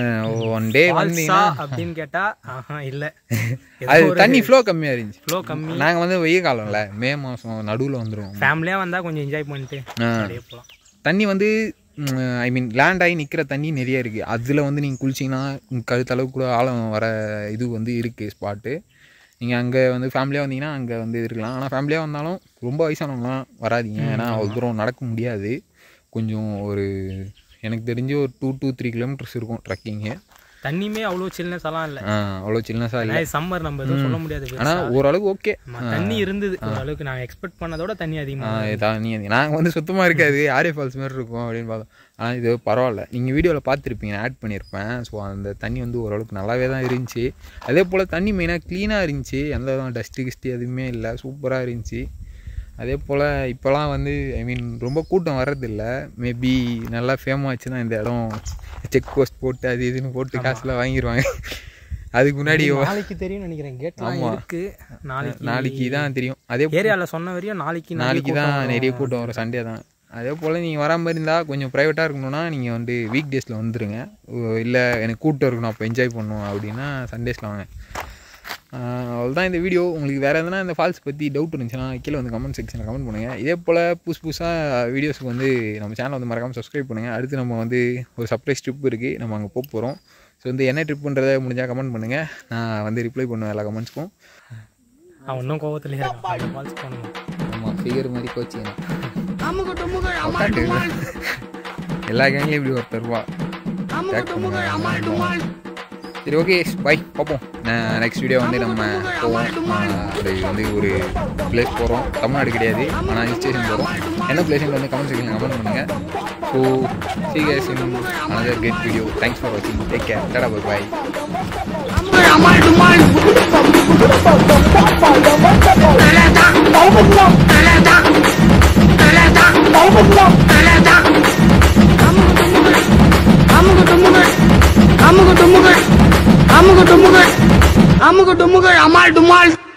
ஒன் டே ஃபால்ஸா வந்தீங்கன்னா அப்படின்னு கேட்டா ஆஹா இல்ல அது தண்ணி ஃப்ளோ கம்மியாக இருந்துச்சு ஃப்ளோ கம்மி நாங்கள் வந்து வெயில் காலம்ல மே மாதம் நடுவில் வந்துடுவோம் ஃபேமிலியா வந்தா கொஞ்சம் என்ஜாய் பண்ணிட்டு அப்படியே போலாம் தண்ணி வந்து ஐ மீன் லேண்ட் ஆகி நிற்கிற தண்ணி நிறைய இருக்குது அதில் வந்து நீங்கள் குளிச்சிங்கன்னா உங்க கழுத்தளவுக்கு கூட ஆழம் வர இது வந்து இருக்குது ஸ்பாட்டு நீங்கள் அங்கே வந்து ஃபேமிலியாக வந்தீங்கன்னா அங்கே வந்து இருக்கலாம் ஆனால் ஃபேமிலியாக வந்தாலும் ரொம்ப வயசானவங்களாம் வராதீங்க ஏன்னா அவ்வளோ தூரம் நடக்க முடியாது கொஞ்சம் ஒரு எனக்கு தெரிஞ்சு ஒரு டூ டூ த்ரீ கிலோமீட்டர்ஸ் இருக்கும் ட்ரக்கிங்கு தண்ணியுமே அவ்வளோ சில்னஸ் எல்லாம் இல்ல அவ்வளோ சில்னஸாக இல்லை சம்மர் நம்ம எதுவும் சொல்ல முடியாது பெருசா. ஆனால் ஓரளவுக்கு ஓகே ஆமா, தண்ணி இருந்தது ஓரளவுக்கு நாங்க எக்ஸ்பெக்ட் பண்ணதோட தண்ணி அதிகமா தண்ணி நாங்கள் வந்து சுத்தமாக இருக்காது ஆரே ஃபால்ஸ் மாதிரி இருக்கும் அப்படின்னு பார்த்தோம் ஆனால் இது பரவாயில்ல நீங்கள் வீடியோவில் பார்த்துருப்பீங்க நான் ஆட் பண்ணியிருப்பேன் ஸோ அந்த தண்ணி வந்து ஓரளவுக்கு நல்லாவே தான் இருந்துச்சு அதே போல் தண்ணி மெயினாக க்ளீனாக இருந்துச்சு எந்த விதம் டஸ்ட்டு கிஸ்ட்டு எதுவுமே இல்லை சூப்பராக இருந்துச்சு அதே போல் இப்போலாம் வந்து ஐ மீன் ரொம்ப கூட்டம் வர்றதில்ல மேபி நல்லா ஃபேம் ஆச்சுன்னா இந்த இடம் செக் போஸ்ட் போட்டு அது இதுன்னு போட்டு காசுலாம் வாங்கிடுவாங்க அதுக்கு முன்னாடி நாளைக்கு தெரியும் நினைக்கிறேன் கேட்லாம் ஆமா. இருக்கு நாளைக்கு நாளைக்கு தான் தெரியும் அதே ஏரியால சொன்ன வரையும் நாளைக்கு நிறைய நாளைக்கு தான் கூட்டம் நிறைய கூட்டம் வரும் சண்டே தான் அதே போல் நீங்கள் வராமல் இருந்தால் கொஞ்சம் ப்ரைவேட்டாக இருக்கணும்னா நீங்கள் வந்து வீக் டேஸில் வந்துடுங்க இல்லை எனக்கு கூட்டம் இருக்கணும் அப்போ என்ஜாய் பண்ணுவோம் அப்படின்னா சண்டேஸில் வாங்க ஆஹ் அவ்வளவுதான் இந்த வீடியோ உங்களுக்கு வேறு எதனா இந்த ஃபால்ஸ் பற்றி டவுட் இருந்துச்சுன்னா கீழே வந்து கமெண்ட் செக்ஷனில் கமெண்ட் பண்ணுங்கள் இதே போல் புதுசு புதுசாக வீடியோஸுக்கு வந்து நம்ம சேனல் வந்து மறக்காமல் சப்ஸ்கிரைப் பண்ணுங்கள் அடுத்து நம்ம வந்து ஒரு சர்ப்ரைஸ் ட்ரிப் இருக்குது நம்ம அங்கே போக போகிறோம் ஸோ வந்து என்ன ட்ரிப்புன்றதை முடிஞ்சால் கமெண்ட் பண்ணுங்கள் நான் வந்து ரிப்ளை பண்ணுவேன் எல்லா கமெண்ட்ஸ்க்கும் அவன் இன்னும் கோவத்துலயே இருக்கான் ஃபால்ஸ் பண்ணணும் ஆமாம் ஃபிகர் மாதிரி கோச்சிங்க அமுக டுமுக அமால் டுமால் எல்லா கேங்லேயும் இப்படி ஒருத்தர் ரூபா அமுக டுமுக அமால் டுமால் சரி ஓகே பை பார்ப்போம் நெக்ஸ்ட் வீடியோ வந்து நம்ம போவோம் ஆஹ் அது வந்து ஒரு பிளேஸ் போகிறோம் தமிழ்நாடு கிடையாது ஆனால் ஹில் ஸ்டேஷன் போகிறோம் என்ன பிளேஸ்னு வந்து கமெண்ட் செக்ஷனில் கமெண்ட் பண்ணுங்கள் so see guys in another get video thanks for வாட்சிங் take care tata bye bye அமுக அமால் டுமால் தலதா தலதா தலதா தலதா அமுக டுமுக அமுக டுமுக அமுக டுமுக அமுக டுமுக அமுக டுமுக அமால் டுமால்